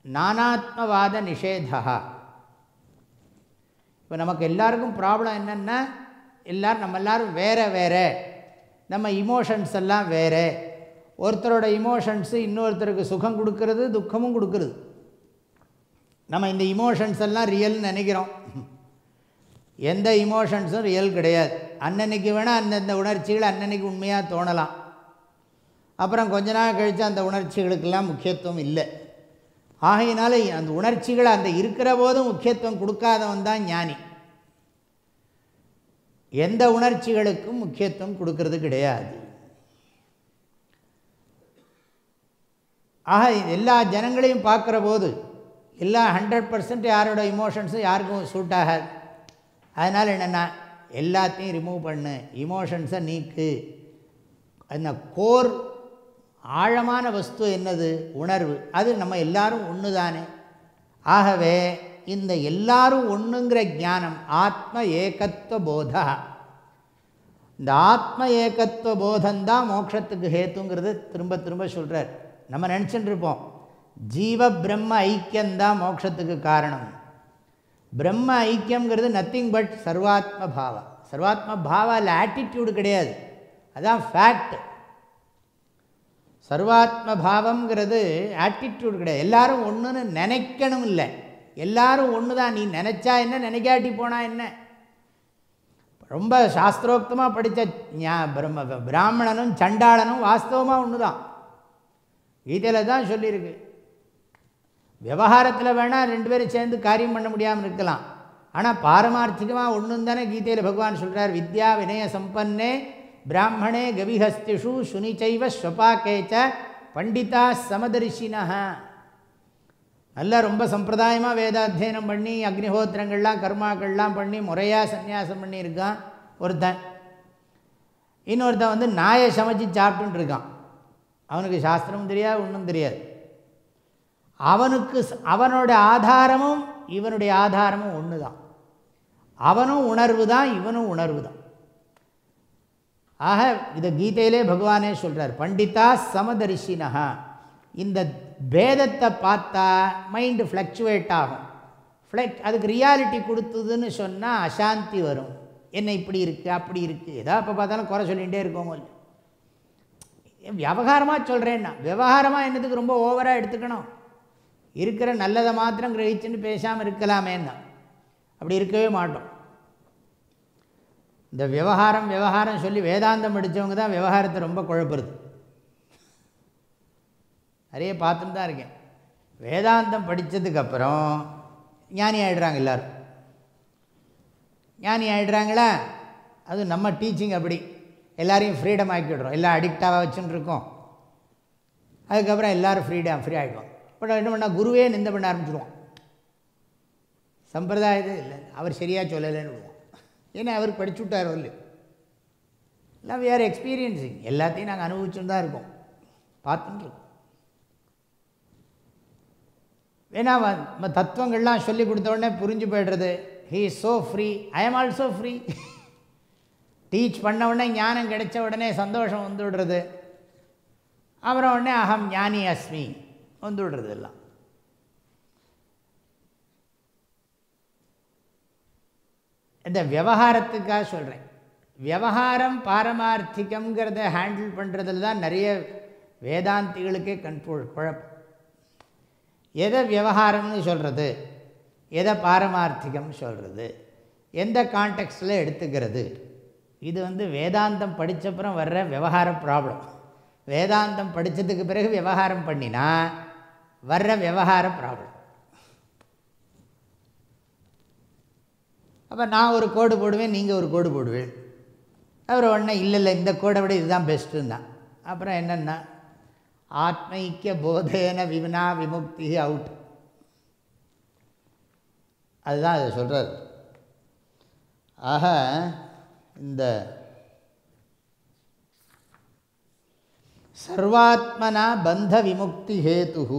நானாத்மவாத நிஷேதா இப்போ நமக்கு எல்லாருக்கும் ப்ராப்ளம் என்னென்னா எல்லோரும் நம்ம எல்லோரும் வேறு வேறு நம்ம இமோஷன்ஸ் எல்லாம் வேறு ஒருத்தரோட இமோஷன்ஸு இன்னொருத்தருக்கு சுகம் கொடுக்கறது துக்கமும் கொடுக்கறது நம்ம இந்த இமோஷன்ஸ் எல்லாம் ரியல்னு நினைக்கிறோம் எந்த இமோஷன்ஸும் ரியல் கிடையாது அன்னன்னைக்கு வேணால் அந்தந்த உணர்ச்சிகள் அன்னன்னைக்கு உண்மையாக தோணலாம் அப்புறம் கொஞ்ச நாள் கழித்து அந்த உணர்ச்சிகளுக்கெல்லாம் முக்கியத்துவம் இல்லை ஆகையினால அந்த உணர்ச்சிகள் அந்த இருக்கிற போதும் முக்கியத்துவம் கொடுக்காதவன் தான் ஞானி எந்த உணர்ச்சிகளுக்கும் முக்கியத்துவம் கொடுக்கறது கிடையாது ஆக எல்லா ஜனங்களையும் பார்க்குற போது எல்லா ஹண்ட்ரட் பர்சன்ட் யாரோட இமோஷன்ஸும் யாருக்கும் சூட் ஆகாது அதனால் என்னென்னா எல்லாத்தையும் ரிமூவ் பண்ணு இமோஷன்ஸை நீக்கு அந்த கோர் ஆழமான வஸ்து என்னது உணர்வு அது நம்ம எல்லாரும் ஒன்று தானே ஆகவே இந்த எல்லாரும் ஒன்றுங்கிற ஞானம் ஆத்ம ஏகத்துவ போதா இந்த ஆத்ம ஏகத்துவ போதந்தான் மோட்சத்துக்கு ஹேத்துங்கிறது திரும்ப திரும்ப சொல்கிறார் நம்ம நினச்சிட்டு இருப்போம் ஜீவ பிரம்ம ஐக்கியந்தான் மோட்சத்துக்கு காரணம் பிரம்ம ஐக்கியங்கிறது நத்திங் பட் சர்வாத்ம பாவா சர்வாத்ம பாவா இல்லை ஆட்டிடியூடு கிடையாது அதான் ஃபேக்ட் சர்வாத்ம பாவங்கிறது ஆட்டிடியூடு கிடையாது எல்லாரும் ஒன்றுன்னு நினைக்கணும் இல்லை எல்லாரும் ஒன்று தான் நீ நினச்சா என்ன நினைக்காட்டி போனால் என்ன ரொம்ப சாஸ்திரோக்தமாக படித்த ஞா பிரம்ம பிராமணனும் சண்டாளனும் வாஸ்தவமாக ஒன்று தான் கீதையில் தான் சொல்லியிருக்கு விவகாரத்தில் வேணால் ரெண்டு பேரும் சேர்ந்து காரியம் பண்ண முடியாமல் இருக்கலாம் ஆனால் பாரமார்த்திகமாக ஒன்றும் தானே கீதையில் பகவான் சொல்கிறார் வித்யா வினய சம்பன்னே பிராமணே கவிஹஸ்திஷு சுனிச்சைவ ஸ்வபாக்கேச்ச பண்டிதா சமதரிசினா நல்லா ரொம்ப சம்பிரதாயமாக வேதாத்தியனம் பண்ணி அக்னிஹோத்திரங்கள்லாம் கர்மாக்கள்லாம் பண்ணி முறையாக சந்நியாசம் பண்ணியிருக்கான் ஒருத்தன் இன்னொருத்தன் வந்து நாயை சமைச்சு சாப்பிட்டுன்னு இருக்கான் அவனுக்கு சாஸ்திரமும் தெரியாது ஒன்றும் தெரியாது அவனுக்கு அவனோட ஆதாரமும் இவனுடைய ஆதாரமும் ஒன்று தான் அவனும் உணர்வு தான் இவனும் உணர்வு தான் ஆக இதை கீதையிலே பகவானே சொல்கிறார் பண்டிதா சமதரிசினஹா இந்த பேதத்தை பார்த்தா மைண்டு ஃப்ளக்சுவேட் ஆகும் ஃப்ளக் அதுக்கு ரியாலிட்டி கொடுத்ததுன்னு சொன்னால் அசாந்தி வரும் என்ன இப்படி இருக்குது அப்படி இருக்குது எதா இப்போ பார்த்தாலும் குறை சொல்லிகிட்டே இருக்கோமோ இல்லை விவகாரமாக சொல்கிறேன்னா விவகாரமாக என்னதுக்கு ரொம்ப ஓவராக எடுத்துக்கணும் இருக்கிற நல்லதை மாத்திரம் கிரகிச்சுன்னு பேசாமல் இருக்கலாமேன்னா அப்படி இருக்கவே மாட்டோம் இந்த விவகாரம் விவகாரம் சொல்லி வேதாந்தம் படித்தவங்க தான் விவகாரத்தை ரொம்ப குழப்புறது நிறைய பார்த்துன்னு தான் இருக்கேன் வேதாந்தம் படித்ததுக்கப்புறம் ஞானி ஆகிடுறாங்க எல்லோரும் ஞானி ஆகிடுறாங்களா அது நம்ம டீச்சிங் அப்படி எல்லாரையும் ஃப்ரீடம் ஆக்கிவிடுறோம் எல்லாம் அடிக்டாக வச்சுன்னு இருக்கோம் அதுக்கப்புறம் எல்லோரும் ஃப்ரீடம் ஃப்ரீ ஆகிடுவோம் பட் என்ன பண்ணால் குருவே நிந்த பண்ண ஆரம்பிச்சிடுவோம் சம்பிரதாயத்தை இல்லை அவர் சரியாக சொல்லலைன்னு விடுவோம் ஏன்னா அவர் படிச்சு விட்டார் வரல எல்லாம் வி ஆர் எக்ஸ்பீரியன்ஸிங் எல்லாத்தையும் நாங்கள் அனுபவிச்சுன்னு தான் இருக்கோம் பார்த்துட்டு இருக்கோம் ஏன்னா நம்ம தத்துவங்கள்லாம் சொல்லி கொடுத்த உடனே புரிஞ்சு போய்டுறது he is so free I am also free teach பண்ண உடனே ஞானம் கிடைச்ச உடனே சந்தோஷம் வந்து விடுறது அப்புறம் உடனே அகம் ஞானி அஸ்மி வந்து விடுறது எல்லாம் இந்த விவகாரத்துக்காக சொல்கிறேன் விவகாரம் பாரமார்த்திகங்கிறத ஹேண்டில் பண்ணுறதுல தான் நிறைய வேதாந்திகளுக்கே கண்ட்ரோல் குழப்பம் எதை விவகாரம்னு சொல்கிறது எதை பாரமார்த்திகம் சொல்கிறது எந்த கான்டெக்ஸ்டில் எடுத்துக்கிறது இது வந்து வேதாந்தம் படித்தப்புறம் வர்ற விவகார ப்ராப்ளம் வேதாந்தம் படித்ததுக்கு பிறகு விவகாரம் பண்ணினா வர்ற விவகார ப்ராப்ளம் அப்போ நான் ஒரு கோடு போடுவேன் நீங்கள் ஒரு கோடு போடுவேன் அப்புறம் உடனே இல்லை இல்லை இந்த கோடை விட இதுதான் பெஸ்ட்டுன்னா அப்புறம் என்னென்னா ஆத்மைக்கிய போதேன வினா விமுக்தி அவுட் அதுதான் அதை சொல்கிறார் ஆக இந்த சர்வாத்மனா பந்த விமுக்தி ஹேத்து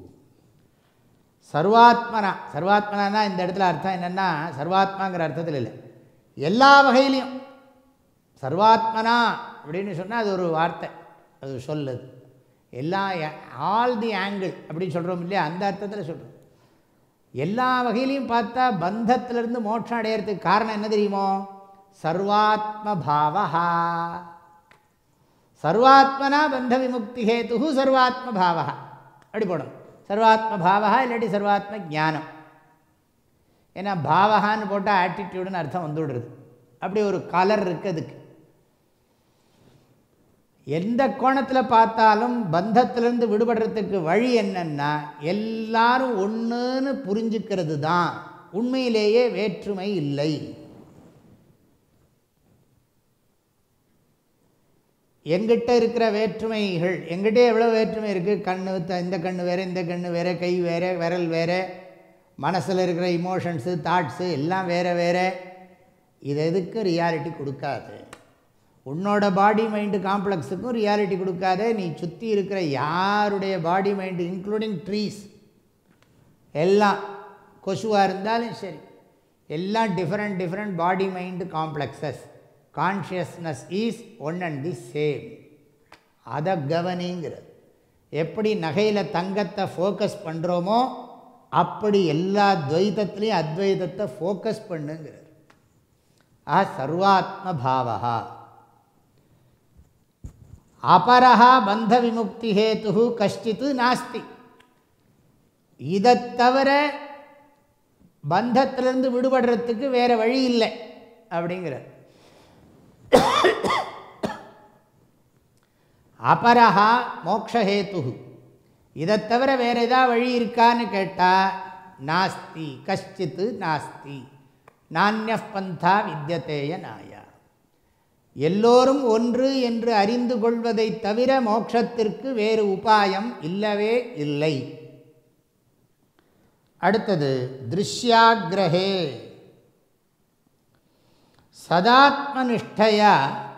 சர்வாத்மனா சர்வாத்மனா இந்த இடத்துல அர்த்தம் என்னென்னா சர்வாத்மாங்கிற அர்த்தத்தில் இல்லை எல்லா வகையிலையும் சர்வாத்மனா அப்படின்னு சொன்னால் அது ஒரு வார்த்தை அது சொல்லுது எல்லா ஆல் தி ஆங்கிள் அப்படின்னு சொல்கிறோம் இல்லையா அந்த அர்த்தத்தில் சொல்கிறோம் எல்லா வகையிலையும் பார்த்தா பந்தத்திலிருந்து மோட்சம் அடையிறதுக்கு காரணம் என்ன தெரியுமோ சர்வாத்ம பாவா சர்வாத்மனா பந்த விமுக்தி ஹேத்து சர்வாத்ம பாவா அப்படி போடணும் சர்வாத்ம பாவா இல்லாட்டி சர்வாத்ம ஜானம் ஏன்னா பாவகான்னு போட்டால் ஆட்டிடியூடுன்னு அர்த்தம் வந்துவிடுறது அப்படி ஒரு கலர் இருக்குது அதுக்கு எந்த கோணத்தில் பார்த்தாலும் பந்தத்திலிருந்து விடுபடுறதுக்கு வழி என்னன்னா எல்லாரும் ஒன்றுன்னு புரிஞ்சுக்கிறது தான் உண்மையிலேயே வேற்றுமை இல்லை எங்கிட்ட இருக்கிற வேற்றுமைகள் எங்கிட்ட எவ்வளோ வேற்றுமை இருக்குது கண்ணு இந்த கண்ணு வேறு இந்த கண்ணு வேறு கை வேறு விரல் வேறு மனசில் இருக்கிற இமோஷன்ஸு தாட்ஸு எல்லாம் வேறு வேறு இது எதுக்கு ரியாலிட்டி கொடுக்காது உன்னோட பாடி மைண்டு காம்ப்ளெக்ஸுக்கும் ரியாலிட்டி கொடுக்காத நீ சுற்றி இருக்கிற யாருடைய பாடி மைண்டு இன்க்ளூடிங் ட்ரீஸ் எல்லாம் கொசுவாக இருந்தாலும் சரி எல்லாம் different different body mind complexes consciousness is one and the same அதை கவனிங்கிறது எப்படி நகையில் தங்கத்தை ஃபோக்கஸ் பண்ணுறோமோ அப்படி எல்லா துவைத்தத்துலேயும் அத்வைதத்தை ஃபோக்கஸ் பண்ணுங்கிறது ஆ சர்வாத்ம பாவா அபரஹா பந்த விமுக்தி ஹேத்து கஷ்டித்து நாஸ்தி இதை தவிர பந்தத்திலிருந்து விடுபடுறதுக்கு வேறு வழி இல்லை அப்படிங்கிறார் அபரஹா மோக்ஷஹேத்து இதை தவிர வேறு ஏதாவது வழி இருக்கான்னு கேட்டால் நாஸ்தி கஷ்டித்து நாஸ்தி நானிய பந்தா வித்தியதேய நாயா எல்லோரும் ஒன்று என்று அறிந்து கொள்வதை தவிர மோட்சத்திற்கு வேறு உபாயம் இல்லவே இல்லை அடுத்தது திருஷ்யாகிரகே சதாத்மனிஷ்டையா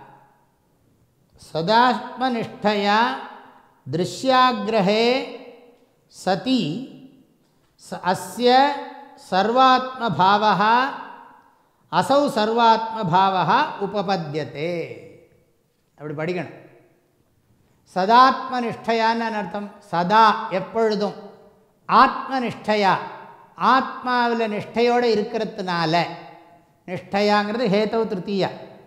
சதாத்மனிஷ்டையா திருஷ்யாகிரகே சதி அஸ்ய சர்வாத்மபாவா அசௌ சர்வாத்மபாவா உபபத்தியதே அப்படி படிக்கணும் சதாத்மனிஷ்டையான்னு அர்த்தம் சதா எப்பொழுதும் ஆத்மனிஷ்டையா ஆத்மாவில் நிஷ்டையோடு இருக்கிறதுனால நிஷ்டையாங்கிறது ஹேத்தவ் திருத்தீயா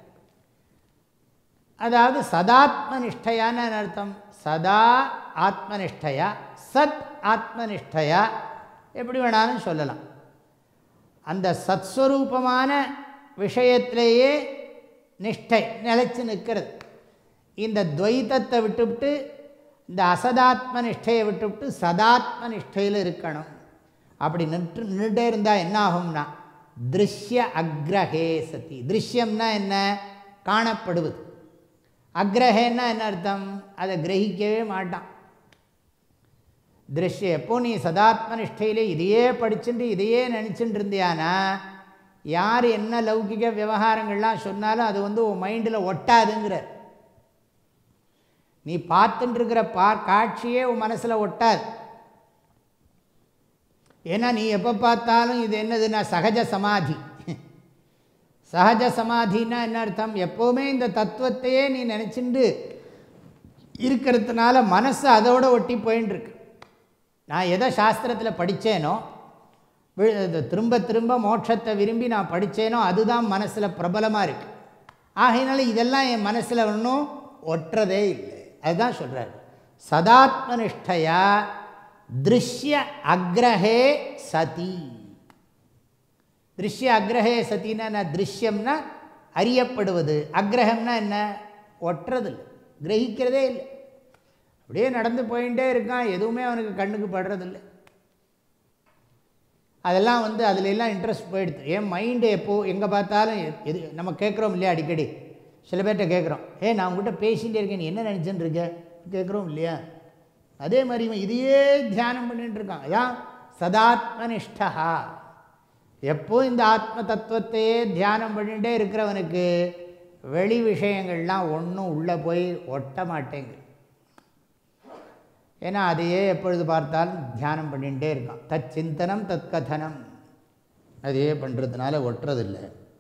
அதாவது சதாத்ம நிஷ்டையான்னு அர்த்தம் சதா ஆத்மனிஷ்டையா சத் ஆத்மனிஷ்டையா எப்படி வேணாலும் சொல்லலாம் அந்த சத்ஸ்வரூபமான விஷயத்திலேயே நிஷ்டை நிலைச்சு நிற்கிறது இந்த துவைத்தத்தை விட்டுவிட்டு இந்த அசதாத்ம நிஷ்டையை விட்டுவிட்டு சதாத்ம நிஷ்டையில் இருக்கணும் அப்படி நின்று நின்றுட்டே இருந்தால் என்ன ஆகும்னா திருஷ்ய அக்ரஹே சதி திருஷ்யம்னா என்ன காணப்படுவது அக்ரஹேன்னா என்ன அர்த்தம் அதை கிரகிக்கவே மாட்டான் திருஷ்யம் எப்போ நீ சதாத்ம நிஷ்டையிலே இதையே படிச்சுட்டு இதையே நினச்சிட்டு இருந்தியானா யார் என்ன லௌகிக விவகாரங்கள்லாம் சொன்னாலும் அது வந்து உன் மைண்டில் ஒட்டாதுங்கிறார் நீ பார்த்துட்டு இருக்கிற பா காட்சியே உன் மனசில் ஒட்டாது ஏன்னா நீ எப்போ பார்த்தாலும் இது என்னதுன்னா சகஜ சமாதி சகஜ சமாதினா என்ன அர்த்தம் எப்போவுமே இந்த தத்துவத்தையே நீ நினச்சிண்டு இருக்கிறதுனால மனசு அதோடு ஒட்டி போயின்னு இருக்கு நான் எதை சாஸ்திரத்தில் படித்தேனோ திரும்ப திரும்ப மோட்சத்தை விரும்பி நான் படித்தேனோ அதுதான் மனசில் பிரபலமாக இருக்குது ஆகையினால இதெல்லாம் என் மனசில் ஒன்றும் ஒட்டுறதே இல்லை அதுதான் சொல்கிறார் சதாத்மனிஷ்டையா திருஷ்ய அக்ரஹே சதி திருஷ்ய அக்ரஹே சத்தின்னா என்ன திருஷ்யம்னா அறியப்படுவது அக்ரஹம்னா என்ன ஒட்டுறது இல்லை கிரகிக்கிறதே இல்லை அப்படியே நடந்து போயிட்டே இருக்கான் எதுவுமே அவனுக்கு கண்ணுக்கு படுறதில்லை அதெல்லாம் வந்து அதில் எல்லாம் இன்ட்ரெஸ்ட் போயிடுது என் மைண்டு எப்போது எங்கே பார்த்தாலும் எது நம்ம கேட்குறோம் இல்லையா அடிக்கடி சில பேர்கிட்ட கேட்குறோம் ஏ நான் உங்கள்கிட்ட பேசிகிட்டே இருக்கேன் நீ என்ன நினச்சின்னு இருக்க கேட்குறோம் இல்லையா அதே மாதிரி இவன் இதையே தியானம் பண்ணிட்டு இருக்கான் அதான் சதாத்மனிஷ்டா எப்போ இந்த ஆத்ம தத்துவத்தையே தியானம் பண்ணிகிட்டே இருக்கிறவனுக்கு வெளி விஷயங்கள்லாம் ஒன்றும் உள்ளே போய் ஒட்ட மாட்டேங்குது ஏன்னா அதையே எப்பொழுது பார்த்தாலும் தியானம் பண்ணிகிட்டே இருக்கான் தத் சிந்தனம் தத் கதனம் அதையே பண்ணுறதுனால ஒட்டுறதில்லை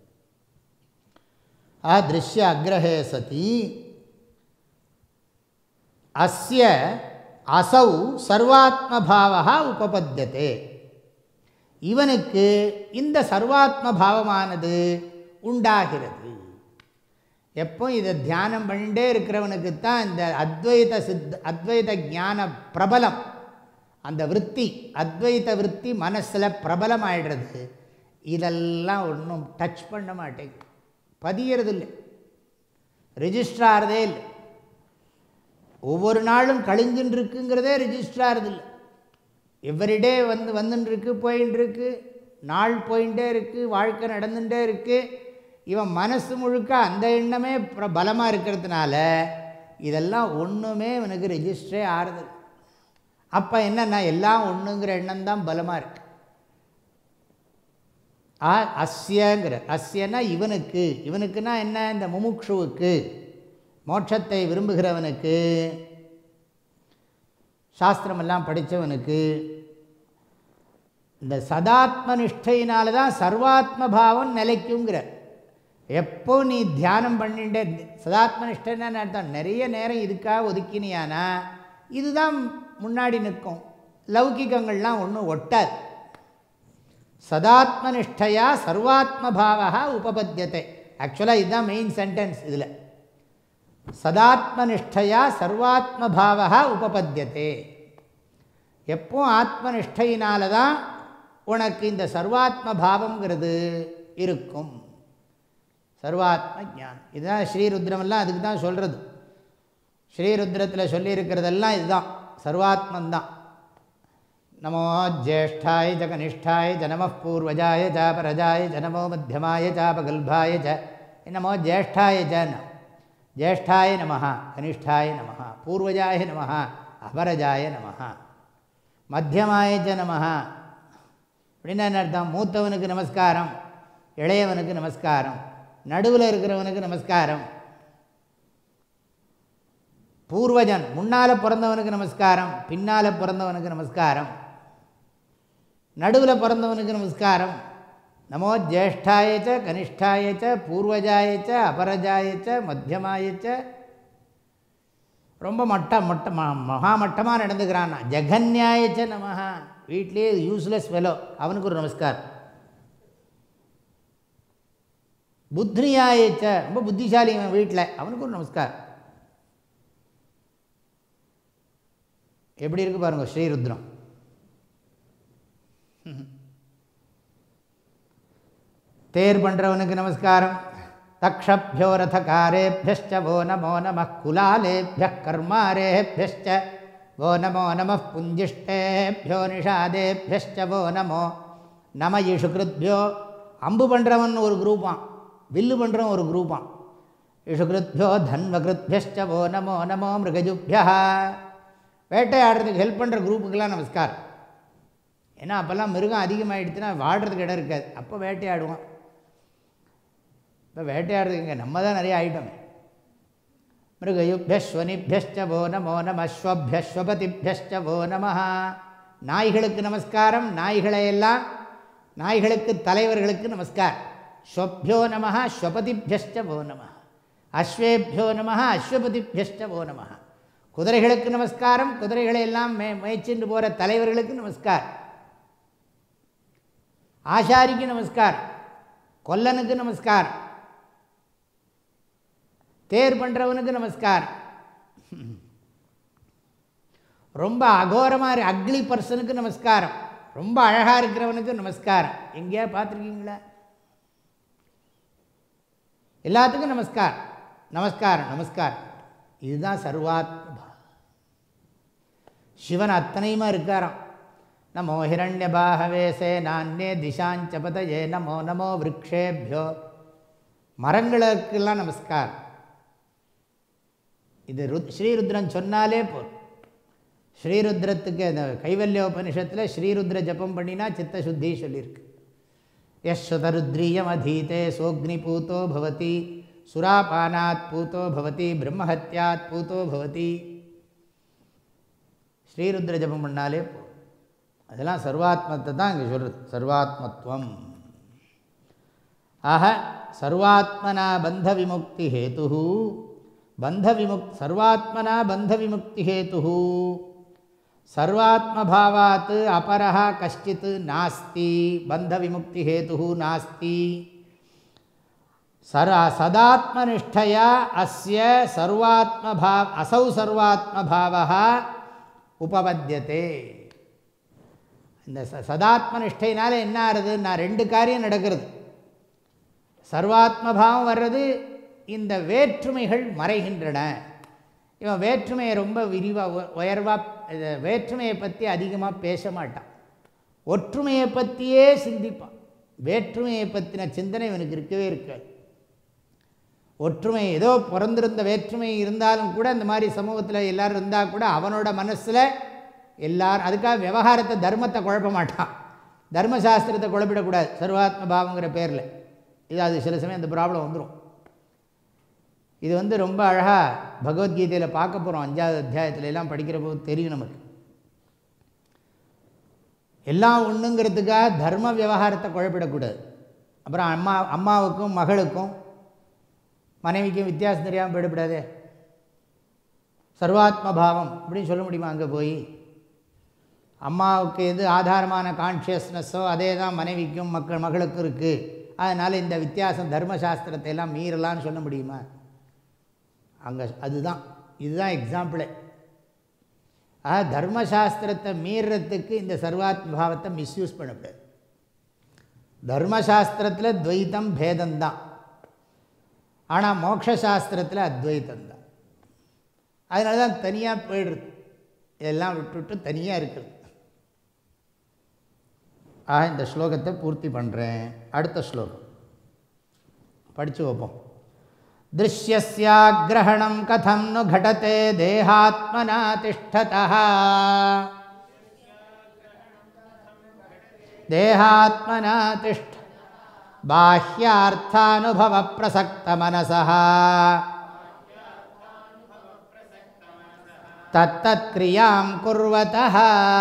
ஆ திருஷ்ய அக்ரஹே சதி அஸ்ய அசௌ சர்வாத்மபாவா உபபத்தியதே இவனுக்கு இந்த சர்வாத்ம பாவமானது உண்டாகிறது எப்போ இதை தியானம் பண்ணிட்டே இருக்கிறவனுக்கு தான் இந்த அத்வைத சித் அத்வைத ஞான பிரபலம் அந்த விற்பி அத்வைத விற்பி மனசில் பிரபலம் ஆயிடுறது இதெல்லாம் ஒன்றும் டச் பண்ண மாட்டேங்குது பதியறது இல்லை ரெஜிஸ்டர் ஆகிறதே இல்லை ஒவ்வொரு நாளும் கழிஞ்சுன்னு இருக்குங்கிறதே ரெஜிஸ்டர் ஆகிறது இல்லை எவ்ரிடே வந்து வந்துன்னு இருக்கு போயின்னு இருக்கு நாள் போயிட்டே இருக்குது வாழ்க்கை நடந்துகிட்டே இருக்குது இவன் மனசு முழுக்க அந்த எண்ணமே பலமாக இருக்கிறதுனால இதெல்லாம் ஒன்றுமே இவனுக்கு ரெஜிஸ்டரே ஆறுது அப்போ என்னென்னா எல்லாம் ஒன்றுங்கிற எண்ணம் தான் பலமாக இருக்கு ஆ அஸ்யங்கிற அஸ்யனா இவனுக்கு இவனுக்குன்னா என்ன இந்த முமுக்ஷுவுக்கு மோட்சத்தை விரும்புகிறவனுக்கு சாஸ்திரமெல்லாம் படித்தவனுக்கு இந்த சதாத்ம நிஷ்டையினால தான் சர்வாத்ம பாவம் நிலைக்குங்கிற எப்போ நீ தியானம் பண்ணிட்டே சதாத்ம நிஷ்டைன்னு அர்த்தம் நிறைய நேரம் இதுக்காக ஒதுக்கினியானா இதுதான் முன்னாடி நிற்கும் லௌகிகங்கள்லாம் ஒன்றும் ஒட்டாது சதாத்ம நிஷ்டையா சர்வாத்ம பாவா உபபத்தியத்தை ஆக்சுவலாக இதுதான் மெயின் சென்டென்ஸ் இதில் சதாத்ம நிஷ்டையா சர்வாத்ம பாவா உபபத்தியதே எப்போ ஆத்மனிஷ்டையினால தான் உனக்கு இந்த சர்வாத்ம பாவங்கிறது இருக்கும் சர்வாத்ம ஜானம் இதுதான் ஸ்ரீருத்ரமெல்லாம் அதுக்கு தான் சொல்கிறது ஸ்ரீருத்ரத்தில் சொல்லியிருக்கிறதெல்லாம் இதுதான் சர்வாத்மந்தான் நமோ ஜேஷ்டாய ஜ கனிஷ்டாய ஜ நம பூர்வஜாய சாபரஜாய ஜ நமோ மத்தியமாய சாபகல்பாய ஜ நமோ ஜேஷ்டாய ஜன ஜேஷ்டாய நம கனிஷ்டாய நம பூர்வஜாய நம அபரஜாய நம மத்தியமாய ஜ நம அப்படின்னா என்ன அர்த்தம் மூத்தவனுக்கு நமஸ்காரம் இளையவனுக்கு நமஸ்காரம் நடுவில் இருக்கிறவனுக்கு நமஸ்காரம் பூர்வஜன் முன்னால் பிறந்தவனுக்கு நமஸ்காரம் பின்னால் பிறந்தவனுக்கு நமஸ்காரம் நடுவில் பிறந்தவனுக்கு நமஸ்காரம் நமோ ஜேஷ்டாயச்ச கனிஷ்டாயச்ச பூர்வஜாயச்ச அபரஜாயச்ச மத்தியமாயச்ச ரொம்ப மட்ட மட்ட மகா மட்டமாக நடந்துக்கிறான்னா ஜெகன்யாயச்ச நமஹா வீட்லேயே யூஸ்லெஸ் ஃபெலோ அவனுக்கு ஒரு நமஸ்காரம் புத்னியாயச்ச ரொம்ப புத்திசாலி அவன் வீட்டில் அவனுக்கு ஒரு நமஸ்காரம் எப்படி இருக்கு பாருங்க ஸ்ரீருத்ரம் தேர் பண்ணுறவனுக்கு நமஸ்காரம் தக்ஷபியோ ரதகாரேபியச்ச வோ நமோ நம குலாலேபிய கர்மாரேபியச்ச வோ நமோ நம புஞ்சிஷ்டேபியோ நிஷாதேபியச்ச வோ நமோ நம இஷுகிருத்யோ அம்பு பண்ணுறவன் ஒரு குரூப்பான் வில்லு பண்ணுறவன் ஒரு குரூப்பான் இஷுகிருத்யோ தன்வகிருத்யச்ச வோ நமோ நமோ மிருகஜுபியா வேட்டையாடுறதுக்கு ஹெல்ப் பண்ணுற குரூப்புக்கெல்லாம் நமஸ்காரம் ஏன்னா அப்போல்லாம் மிருகம் அதிகமாகிடுச்சுன்னா வாடுறதுக்கு இடம் இருக்காது அப்போ வேட்டையாடுவோம் இப்போ வேட்டையாடுறதுக்கு இங்கே நம்ம தான் நிறைய ஆகிட்டோமே மிருகயுபியஸ்வனிபியஷ்ட வோ நமோ நம ஸ்வபியஸ்வபதிபியஷ்ட வோ நம நாய்களுக்கு நமஸ்காரம் நாய்களை எல்லாம் நாய்களுக்கு தலைவர்களுக்கு நமஸ்காரம் ஸ்வபியோ நம ஸ்வபதிபியஷ்ட வோ நம அஸ்வேபியோ நம அஸ்வபதிபியஷ்ட வோ நம குதிரைகளுக்கு நமஸ்காரம் குதிரைகளை எல்லாம் மே மேய்ச்சின்னு போகிற தலைவர்களுக்கு நமஸ்காரம் ஆசாரிக்கு நமஸ்காரம் கொல்லனுக்கு நமஸ்காரம் தேர் பண்ணுறவனுக்கு நமஸ்காரம் ரொம்ப அகோரமாக அக்லி பர்சனுக்கு நமஸ்காரம் ரொம்ப அழகாக இருக்கிறவனுக்கு நமஸ்காரம் எங்கேயா பார்த்துருக்கீங்களா எல்லாத்துக்கும் நமஸ்காரம் நமஸ்காரம் நமஸ்காரம் இதுதான் சர்வாத்ம சிவன் அத்தனையுமா இருக்காராம் நமோ ஹிரண்யபாகவேசே நானே திசாஞ்சபதையே நமோ நமோ விரக்ஷேபியோ மரங்களுக்கெல்லாம் நமஸ்காரம் இது ருத் ஸ்ரீருத்ரன் சொன்னாலே போதும் ஸ்ரீருத்ரத்துக்கு அந்த கைவல்யோபனிஷத்தில் ஸ்ரீருத்ர ஜபம் பண்ணினா சித்தசுத்தி சொல்லியிருக்கு யஸ்வதருத்ரீயம் அதீதே சோக்னி பூத்தோ பவதி சுராபானாத் பூத்தோ பவதி பிரம்மஹத்யாத் பூத்தோ பவதி ஸ்ரீருத்ர ஜபம் பண்ணாலே போதும் அதெல்லாம் சர்வாத்மத்தை தான் இங்கே சொல்கிறது சர்வாத்மத்துவம் ஆக சர்வாத்மனா பந்த விமுக்தி ஹேத்து பந்த விமுக் சர்வாத்மனா பந்த விமுக்தி ஹேத்து சர்வாத்மபாவாத் அபரா கஷ்டித் நாஸ்தி பந்த விமுக்தி ஹேது நாஸ்தி சர சதாத்மனிஷ்டையா அஸ்ய சர்வாத்மபா அசௌ சர்வாத்மபாவா உபபத்தியதே இந்த ச சதாத்மனிஷ்டையினால் என்ன ஆறுது நான் ரெண்டு காரியம் நடக்கிறது சர்வாத்மபாவம் வர்றது இந்த வேற்றுமைகள் மறைகின்றன இவன் வேற்றுமையை ரொம்ப விரிவாக உயர்வாக வேற்றுமையை பற்றி அதிகமாக பேச மாட்டான் ஒற்றுமையை பற்றியே சிந்திப்பான் வேற்றுமையை பற்றின சிந்தனை இவனுக்கு இருக்கவே இருக்காது ஒற்றுமை ஏதோ பிறந்திருந்த வேற்றுமை இருந்தாலும் கூட இந்த மாதிரி சமூகத்தில் எல்லோரும் இருந்தால் கூட அவனோட மனசில் எல்லாரும் அதுக்காக விவகாரத்தை தர்மத்தை குழப்ப மாட்டான் தர்மசாஸ்திரத்தை குழப்பிடக்கூடாது சர்வாத்ம பாவங்கிற பேரில் இது அது சில சமயம் அந்த ப்ராப்ளம் வந்துடும் இது வந்து ரொம்ப அழகாக பகவத்கீதையில் பார்க்க போகிறோம் அஞ்சாவது அத்தியாயத்துல எல்லாம் படிக்கிற போது தெரியும் நமக்கு எல்லாம் ஒன்றுங்கிறதுக்காக தர்ம விவகாரத்தை குழப்பிடக்கூடாது அப்புறம் அம்மா அம்மாவுக்கும் மகளுக்கும் மனைவிக்கும் வித்தியாசம் தெரியாமல் போயிடக்கூடாதே சர்வாத்ம பாவம் அப்படின்னு சொல்ல முடியுமா அங்கே போய் அம்மாவுக்கு எது ஆதாரமான கான்ஷியஸ்னஸோ அதே தான் மனைவிக்கும் மக்கள் மகளுக்கும் இருக்குது அதனால் இந்த வித்தியாசம் தர்மசாஸ்திரத்தை எல்லாம் மீறலான்னு சொல்ல முடியுமா அங்கே அதுதான் இதுதான் எக்ஸாம்பிளே ஆக தர்மசாஸ்திரத்தை மீறுறதுக்கு இந்த சர்வாத்ம பாவத்தை மிஸ்யூஸ் பண்ணக்கூடாது தர்மசாஸ்திரத்தில் துவைத்தம் பேதம்தான் ஆனால் மோக்ஷாஸ்திரத்தில் அத்வைத்தம் தான் அதனால தான் தனியாக போயிடுறது இதெல்லாம் விட்டுவிட்டு தனியாக இருக்கிறது ஆக இந்த ஸ்லோகத்தை பூர்த்தி பண்ணுறேன் அடுத்த ஸ்லோகம் படித்து வைப்போம் திருஷ்யஸ்யாகிரகணம் கதம் நு கடத்தே தேகாத்மனா திஷ்டதா தேகாத்மனா திஷ்ட बाह्यार्थानुभवप्रसक्तमनसः तत्तत्क्रियां कुर्वतः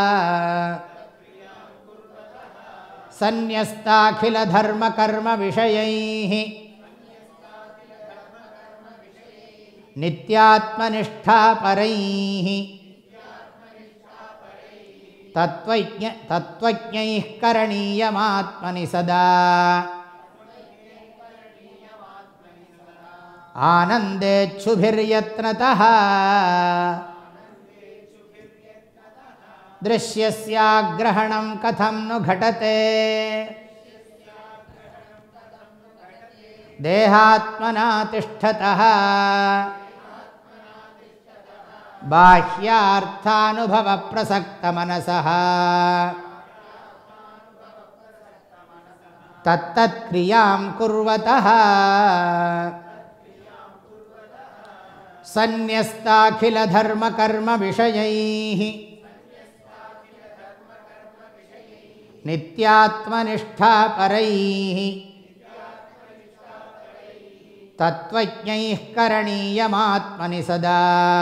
सन्न्यस्ताखिलधर्मकर्मविषयैः नित्यात्मनिष्ठापरैः तत्त्वज्ञ तत्त्वज्ञैः करणीयमात्मनि सदा आनन्देच्छुभिर्यत्नतः दृश्यस्याग्रहणं कथं नु घटते देहात्मना तिष्ठतः बाह्यार्थानुभवप्रसक्तमनसः तत्तत्क्रियां कुर्वतः सन्न्यस्ताखिलधर्मकर्मविषयैः नित्यात्मनिष्ठापरैः तत्त्वज्ञैः करणीयमात्मनि सदा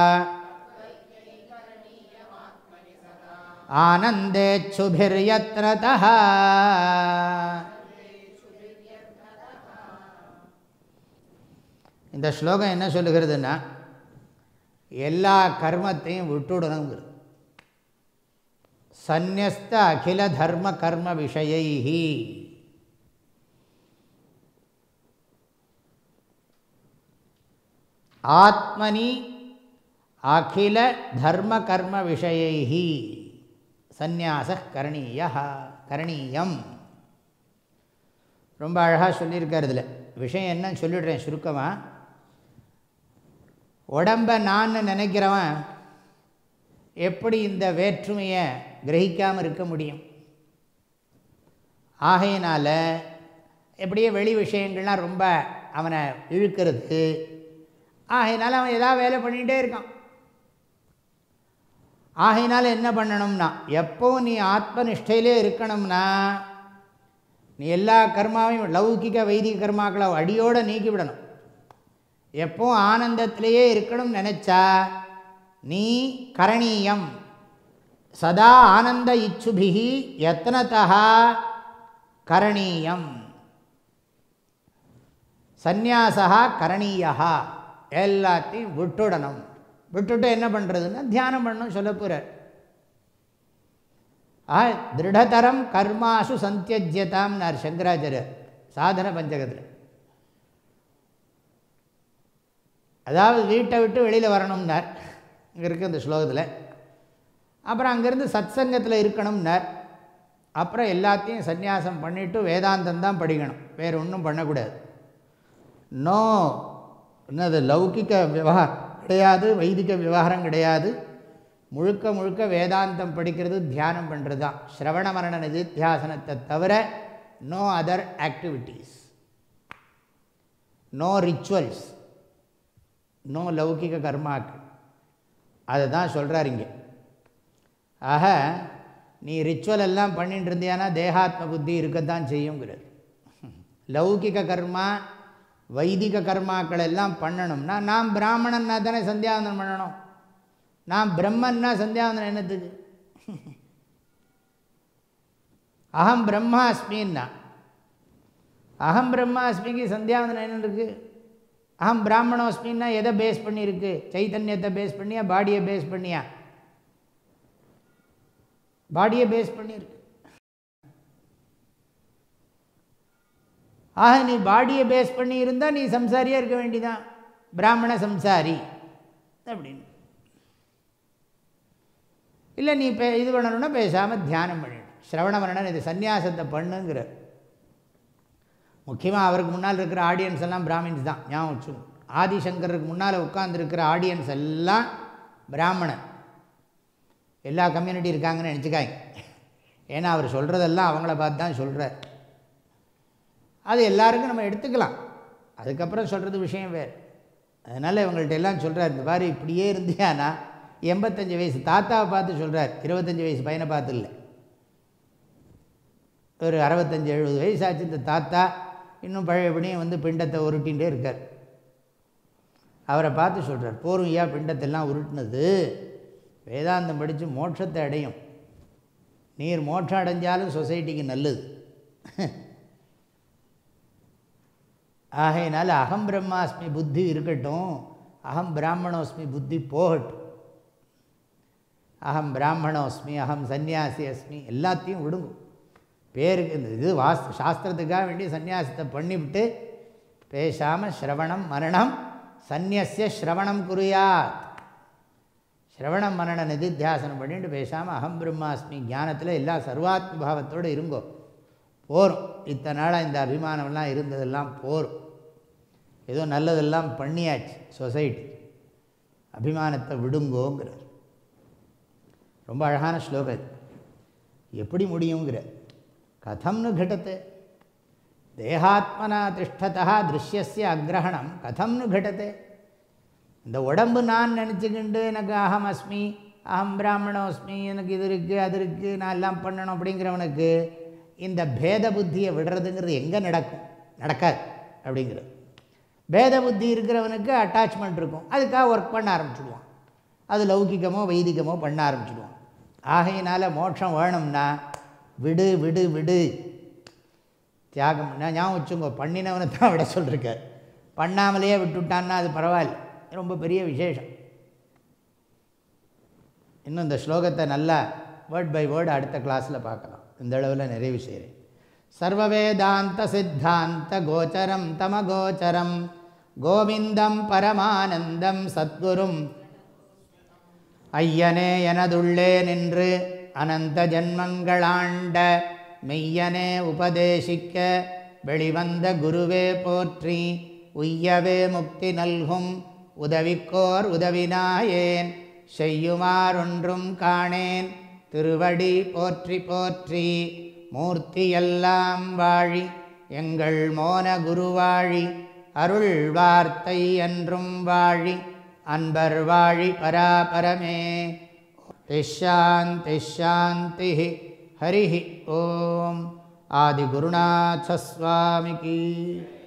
आनन्देच्छुभिर्यत्रतः இந்த ஸ்லோகம் என்ன சொல்லுகிறதுன்னா எல்லா கர்மத்தையும் விட்டுடணுங்கிறது சந்நியஸ்த அகில தர்ம கர்ம விஷயைஹி ஆத்மனி அகில தர்ம கர்ம விஷயைஹி சந்நியாச கரணீய கரணீயம் ரொம்ப அழகாக சொல்லியிருக்கார் இதில் விஷயம் என்னன்னு சொல்லிடுறேன் சுருக்கமாக உடம்பை நான் நினைக்கிறவன் எப்படி இந்த வேற்றுமையை கிரகிக்காமல் இருக்க முடியும் ஆகையினால் எப்படியே வெளி விஷயங்கள்லாம் ரொம்ப அவனை இழுக்கிறது ஆகையினால அவன் ஏதாவது வேலை பண்ணிகிட்டே இருக்கான் ஆகையினால என்ன பண்ணணும்னா எப்போவும் நீ ஆத்ம நிஷ்டையிலே இருக்கணும்னா நீ எல்லா கர்மாவையும் லௌகிக வைதிக கர்மாக்களை அடியோடு நீக்கிவிடணும் எப்பவும் ஆனந்தத்திலேயே இருக்கணும்னு நினச்சா நீ கரணீயம் சதா ஆனந்த இச்சுபிகி எத்தனத்தா கரணீயம் சந்நியாசா கரணீயா எல்லாத்தையும் விட்டுடணும் விட்டுட்டு என்ன பண்ணுறதுன்னா தியானம் பண்ணணும் சொல்ல போகிறார் ஆ திருடதரம் கர்மாசு சந்தியஜ்யதாம்னார் சங்கராச்சாரியர் சாதன பஞ்சகத்தில் அதாவது வீட்டை விட்டு வெளியில் வரணும்னார் இங்கே இருக்குது இந்த ஸ்லோகத்தில் அப்புறம் அங்கேருந்து சத் சங்கத்தில் இருக்கணும்னார் அப்புறம் எல்லாத்தையும் சந்நியாசம் பண்ணிவிட்டு வேதாந்தம் தான் படிக்கணும் வேறு ஒன்றும் பண்ணக்கூடாது நோ என்னது லௌகிக விவகாரம் கிடையாது வைதிக விவகாரம் கிடையாது முழுக்க முழுக்க வேதாந்தம் படிக்கிறது தியானம் பண்ணுறது தான் ஸ்ரவண மரண நிதித்தியாசனத்தை தவிர no other activities no rituals no லௌகிக கர்மாக்கள் அதை தான் சொல்கிறார் இங்கே ஆக நீ ரிச்சுவல் எல்லாம் பண்ணிட்டு இருந்தியானா தேகாத்ம புத்தி இருக்கத்தான் செய்யுங்கிறார் லௌகிக கர்மா வைதிக கர்மாக்கள் எல்லாம் பண்ணணும்னா நாம் பிராமணன்னா தானே சந்தியாவந்தனம் பண்ணணும் நான் பிரம்மன்னா சந்தியாவந்தனம் என்னத்துக்கு அகம் பிரம்மாஸ்மின்னா அகம் பிரம்மாஸ்மிக்கு சந்தியாவந்தனம் என்ன இருக்குது அகம் பிராமணோஸ்மின்னா எதை பேஸ் பண்ணியிருக்கு சைத்தன்யத்தை பேஸ் பண்ணியா பாடியை பேஸ் பண்ணியா பாடியை பேஸ் பண்ணியிருக்கு ஆக நீ பாடியை பேஸ் பண்ணி இருந்தால் நீ சம்சாரியாக இருக்க வேண்டிதான் பிராமண சம்சாரி அப்படின்னு இல்லை நீ பே இது பண்ணணும்னா பேசாமல் தியானம் பண்ணிடணும் ஸ்ரவண மரணம் இது சந்நியாசத்தை பண்ணுங்கிற முக்கியமாக அவருக்கு முன்னால் இருக்கிற ஆடியன்ஸ் எல்லாம் பிராமின்ஸ் தான் ஞாபகம் வச்சு ஆதிசங்கருக்கு முன்னால் உட்காந்துருக்கிற ஆடியன்ஸ் எல்லாம் பிராமணன் எல்லா கம்யூனிட்டி இருக்காங்கன்னு நினச்சிக்காங்க ஏன்னா அவர் சொல்கிறதெல்லாம் அவங்கள பார்த்து தான் சொல்கிறார் அது எல்லாருக்கும் நம்ம எடுத்துக்கலாம் அதுக்கப்புறம் சொல்கிறது விஷயம் வேறு அதனால் இவங்கள்ட்ட எல்லாம் சொல்கிறார் இந்த மாதிரி இப்படியே இருந்தியானா எண்பத்தஞ்சு வயசு தாத்தாவை பார்த்து சொல்கிறார் இருபத்தஞ்சி வயசு பையனை பார்த்து இல்லை ஒரு அறுபத்தஞ்சி எழுபது வயசு ஆச்சு இந்த தாத்தா இன்னும் பழையபடியும் வந்து பிண்டத்தை உருட்டின்ண்டே இருக்கார் அவரை பார்த்து சொல்கிறார் போரும் ஐயா பிண்டத்தெல்லாம் உருட்டினது வேதாந்தம் படித்து மோட்சத்தை அடையும் நீர் மோட்சம் அடைஞ்சாலும் சொசைட்டிக்கு நல்லது ஆகையினால அகம் பிரம்மாஸ்மி புத்தி இருக்கட்டும் அகம் பிராமணோஸ்மி புத்தி போகட்டும் அகம் பிராமணோஸ்மி அகம் சந்நியாசி அஸ்மி எல்லாத்தையும் விடுங்கும் பேருக்கு இந்த இது வாஸ் சாஸ்திரத்துக்காக வேண்டிய சந்நியாசத்தை பண்ணிவிட்டு பேசாமல் ஸ்ரவணம் மரணம் சந்நியசிய ஸ்ரவணம் குறியாத் ஸ்ரவணம் மரண நிதித்தியாசனம் பண்ணிட்டு பேசாமல் அகம் பிரம்மாஸ்மி ஞானத்தில் எல்லா சர்வாத்ம பாவத்தோடு இருங்கோ போரும் இத்தனை நாளாக இந்த அபிமானம்லாம் இருந்ததெல்லாம் போரும் ஏதோ நல்லதெல்லாம் பண்ணியாச்சு சொசைட்டி அபிமானத்தை விடுங்கோங்கிறார் ரொம்ப அழகான ஸ்லோகம் இது எப்படி முடியுங்கிற கதம்னு கடத்தை தேகாத்மனா திஷ்டதா திருஷ்யசிய அக்ரஹணம் கதம்னு கடத்தை இந்த உடம்பு நான் நினச்சிக்கிண்டு எனக்கு அகம் அஸ்மி அகம் பிராமணோஸ்மி எனக்கு இது இருக்குது அது இருக்குது நான் எல்லாம் பண்ணணும் அப்படிங்கிறவனுக்கு இந்த பேத புத்தியை விடுறதுங்கிறது எங்கே நடக்கும் நடக்காது அப்படிங்கிறது பேத புத்தி இருக்கிறவனுக்கு அட்டாச்மெண்ட் இருக்கும் அதுக்காக ஒர்க் பண்ண ஆரம்பிச்சுடுவான் அது லௌகிகமோ வைதிகமோ பண்ண ஆரம்பிச்சுடுவான் ஆகையினால மோட்சம் வேணும்னா விடு விடு விடு தியாகம் நான் ஞாபகம் வச்சுங்க பண்ணினவனை தான் விட சொல்லிருக்கார் பண்ணாமலேயே விட்டுவிட்டான்னா அது பரவாயில்ல ரொம்ப பெரிய விசேஷம் இன்னும் இந்த ஸ்லோகத்தை நல்லா வேர்ட் பை வேர்டு அடுத்த கிளாஸில் பார்க்கலாம் இந்த அளவில் நிறைவு செய்கிறேன் சர்வவேதாந்த சித்தாந்த கோச்சரம் தமகோச்சரம் கோவிந்தம் பரமானந்தம் சத்குரும் ஐயனே எனதுள்ளே நின்று அனந்த ஜன்மங்களாண்ட மெய்யனே உபதேசிக்க வெளிவந்த குருவே போற்றி உய்யவே முக்தி நல்கும் உதவிக்கோர் உதவினாயேன் செய்யுமாறொன்றும் காணேன் திருவடி போற்றி போற்றி மூர்த்தியெல்லாம் வாழி எங்கள் மோன குருவாழி அருள் வார்த்தை என்றும் வாழி அன்பர் வாழி பராபரமே திஷாந்தி ஷாந்தி ஹரி ஓம் ஆதிகுருநாசஸ்வாமிக்கு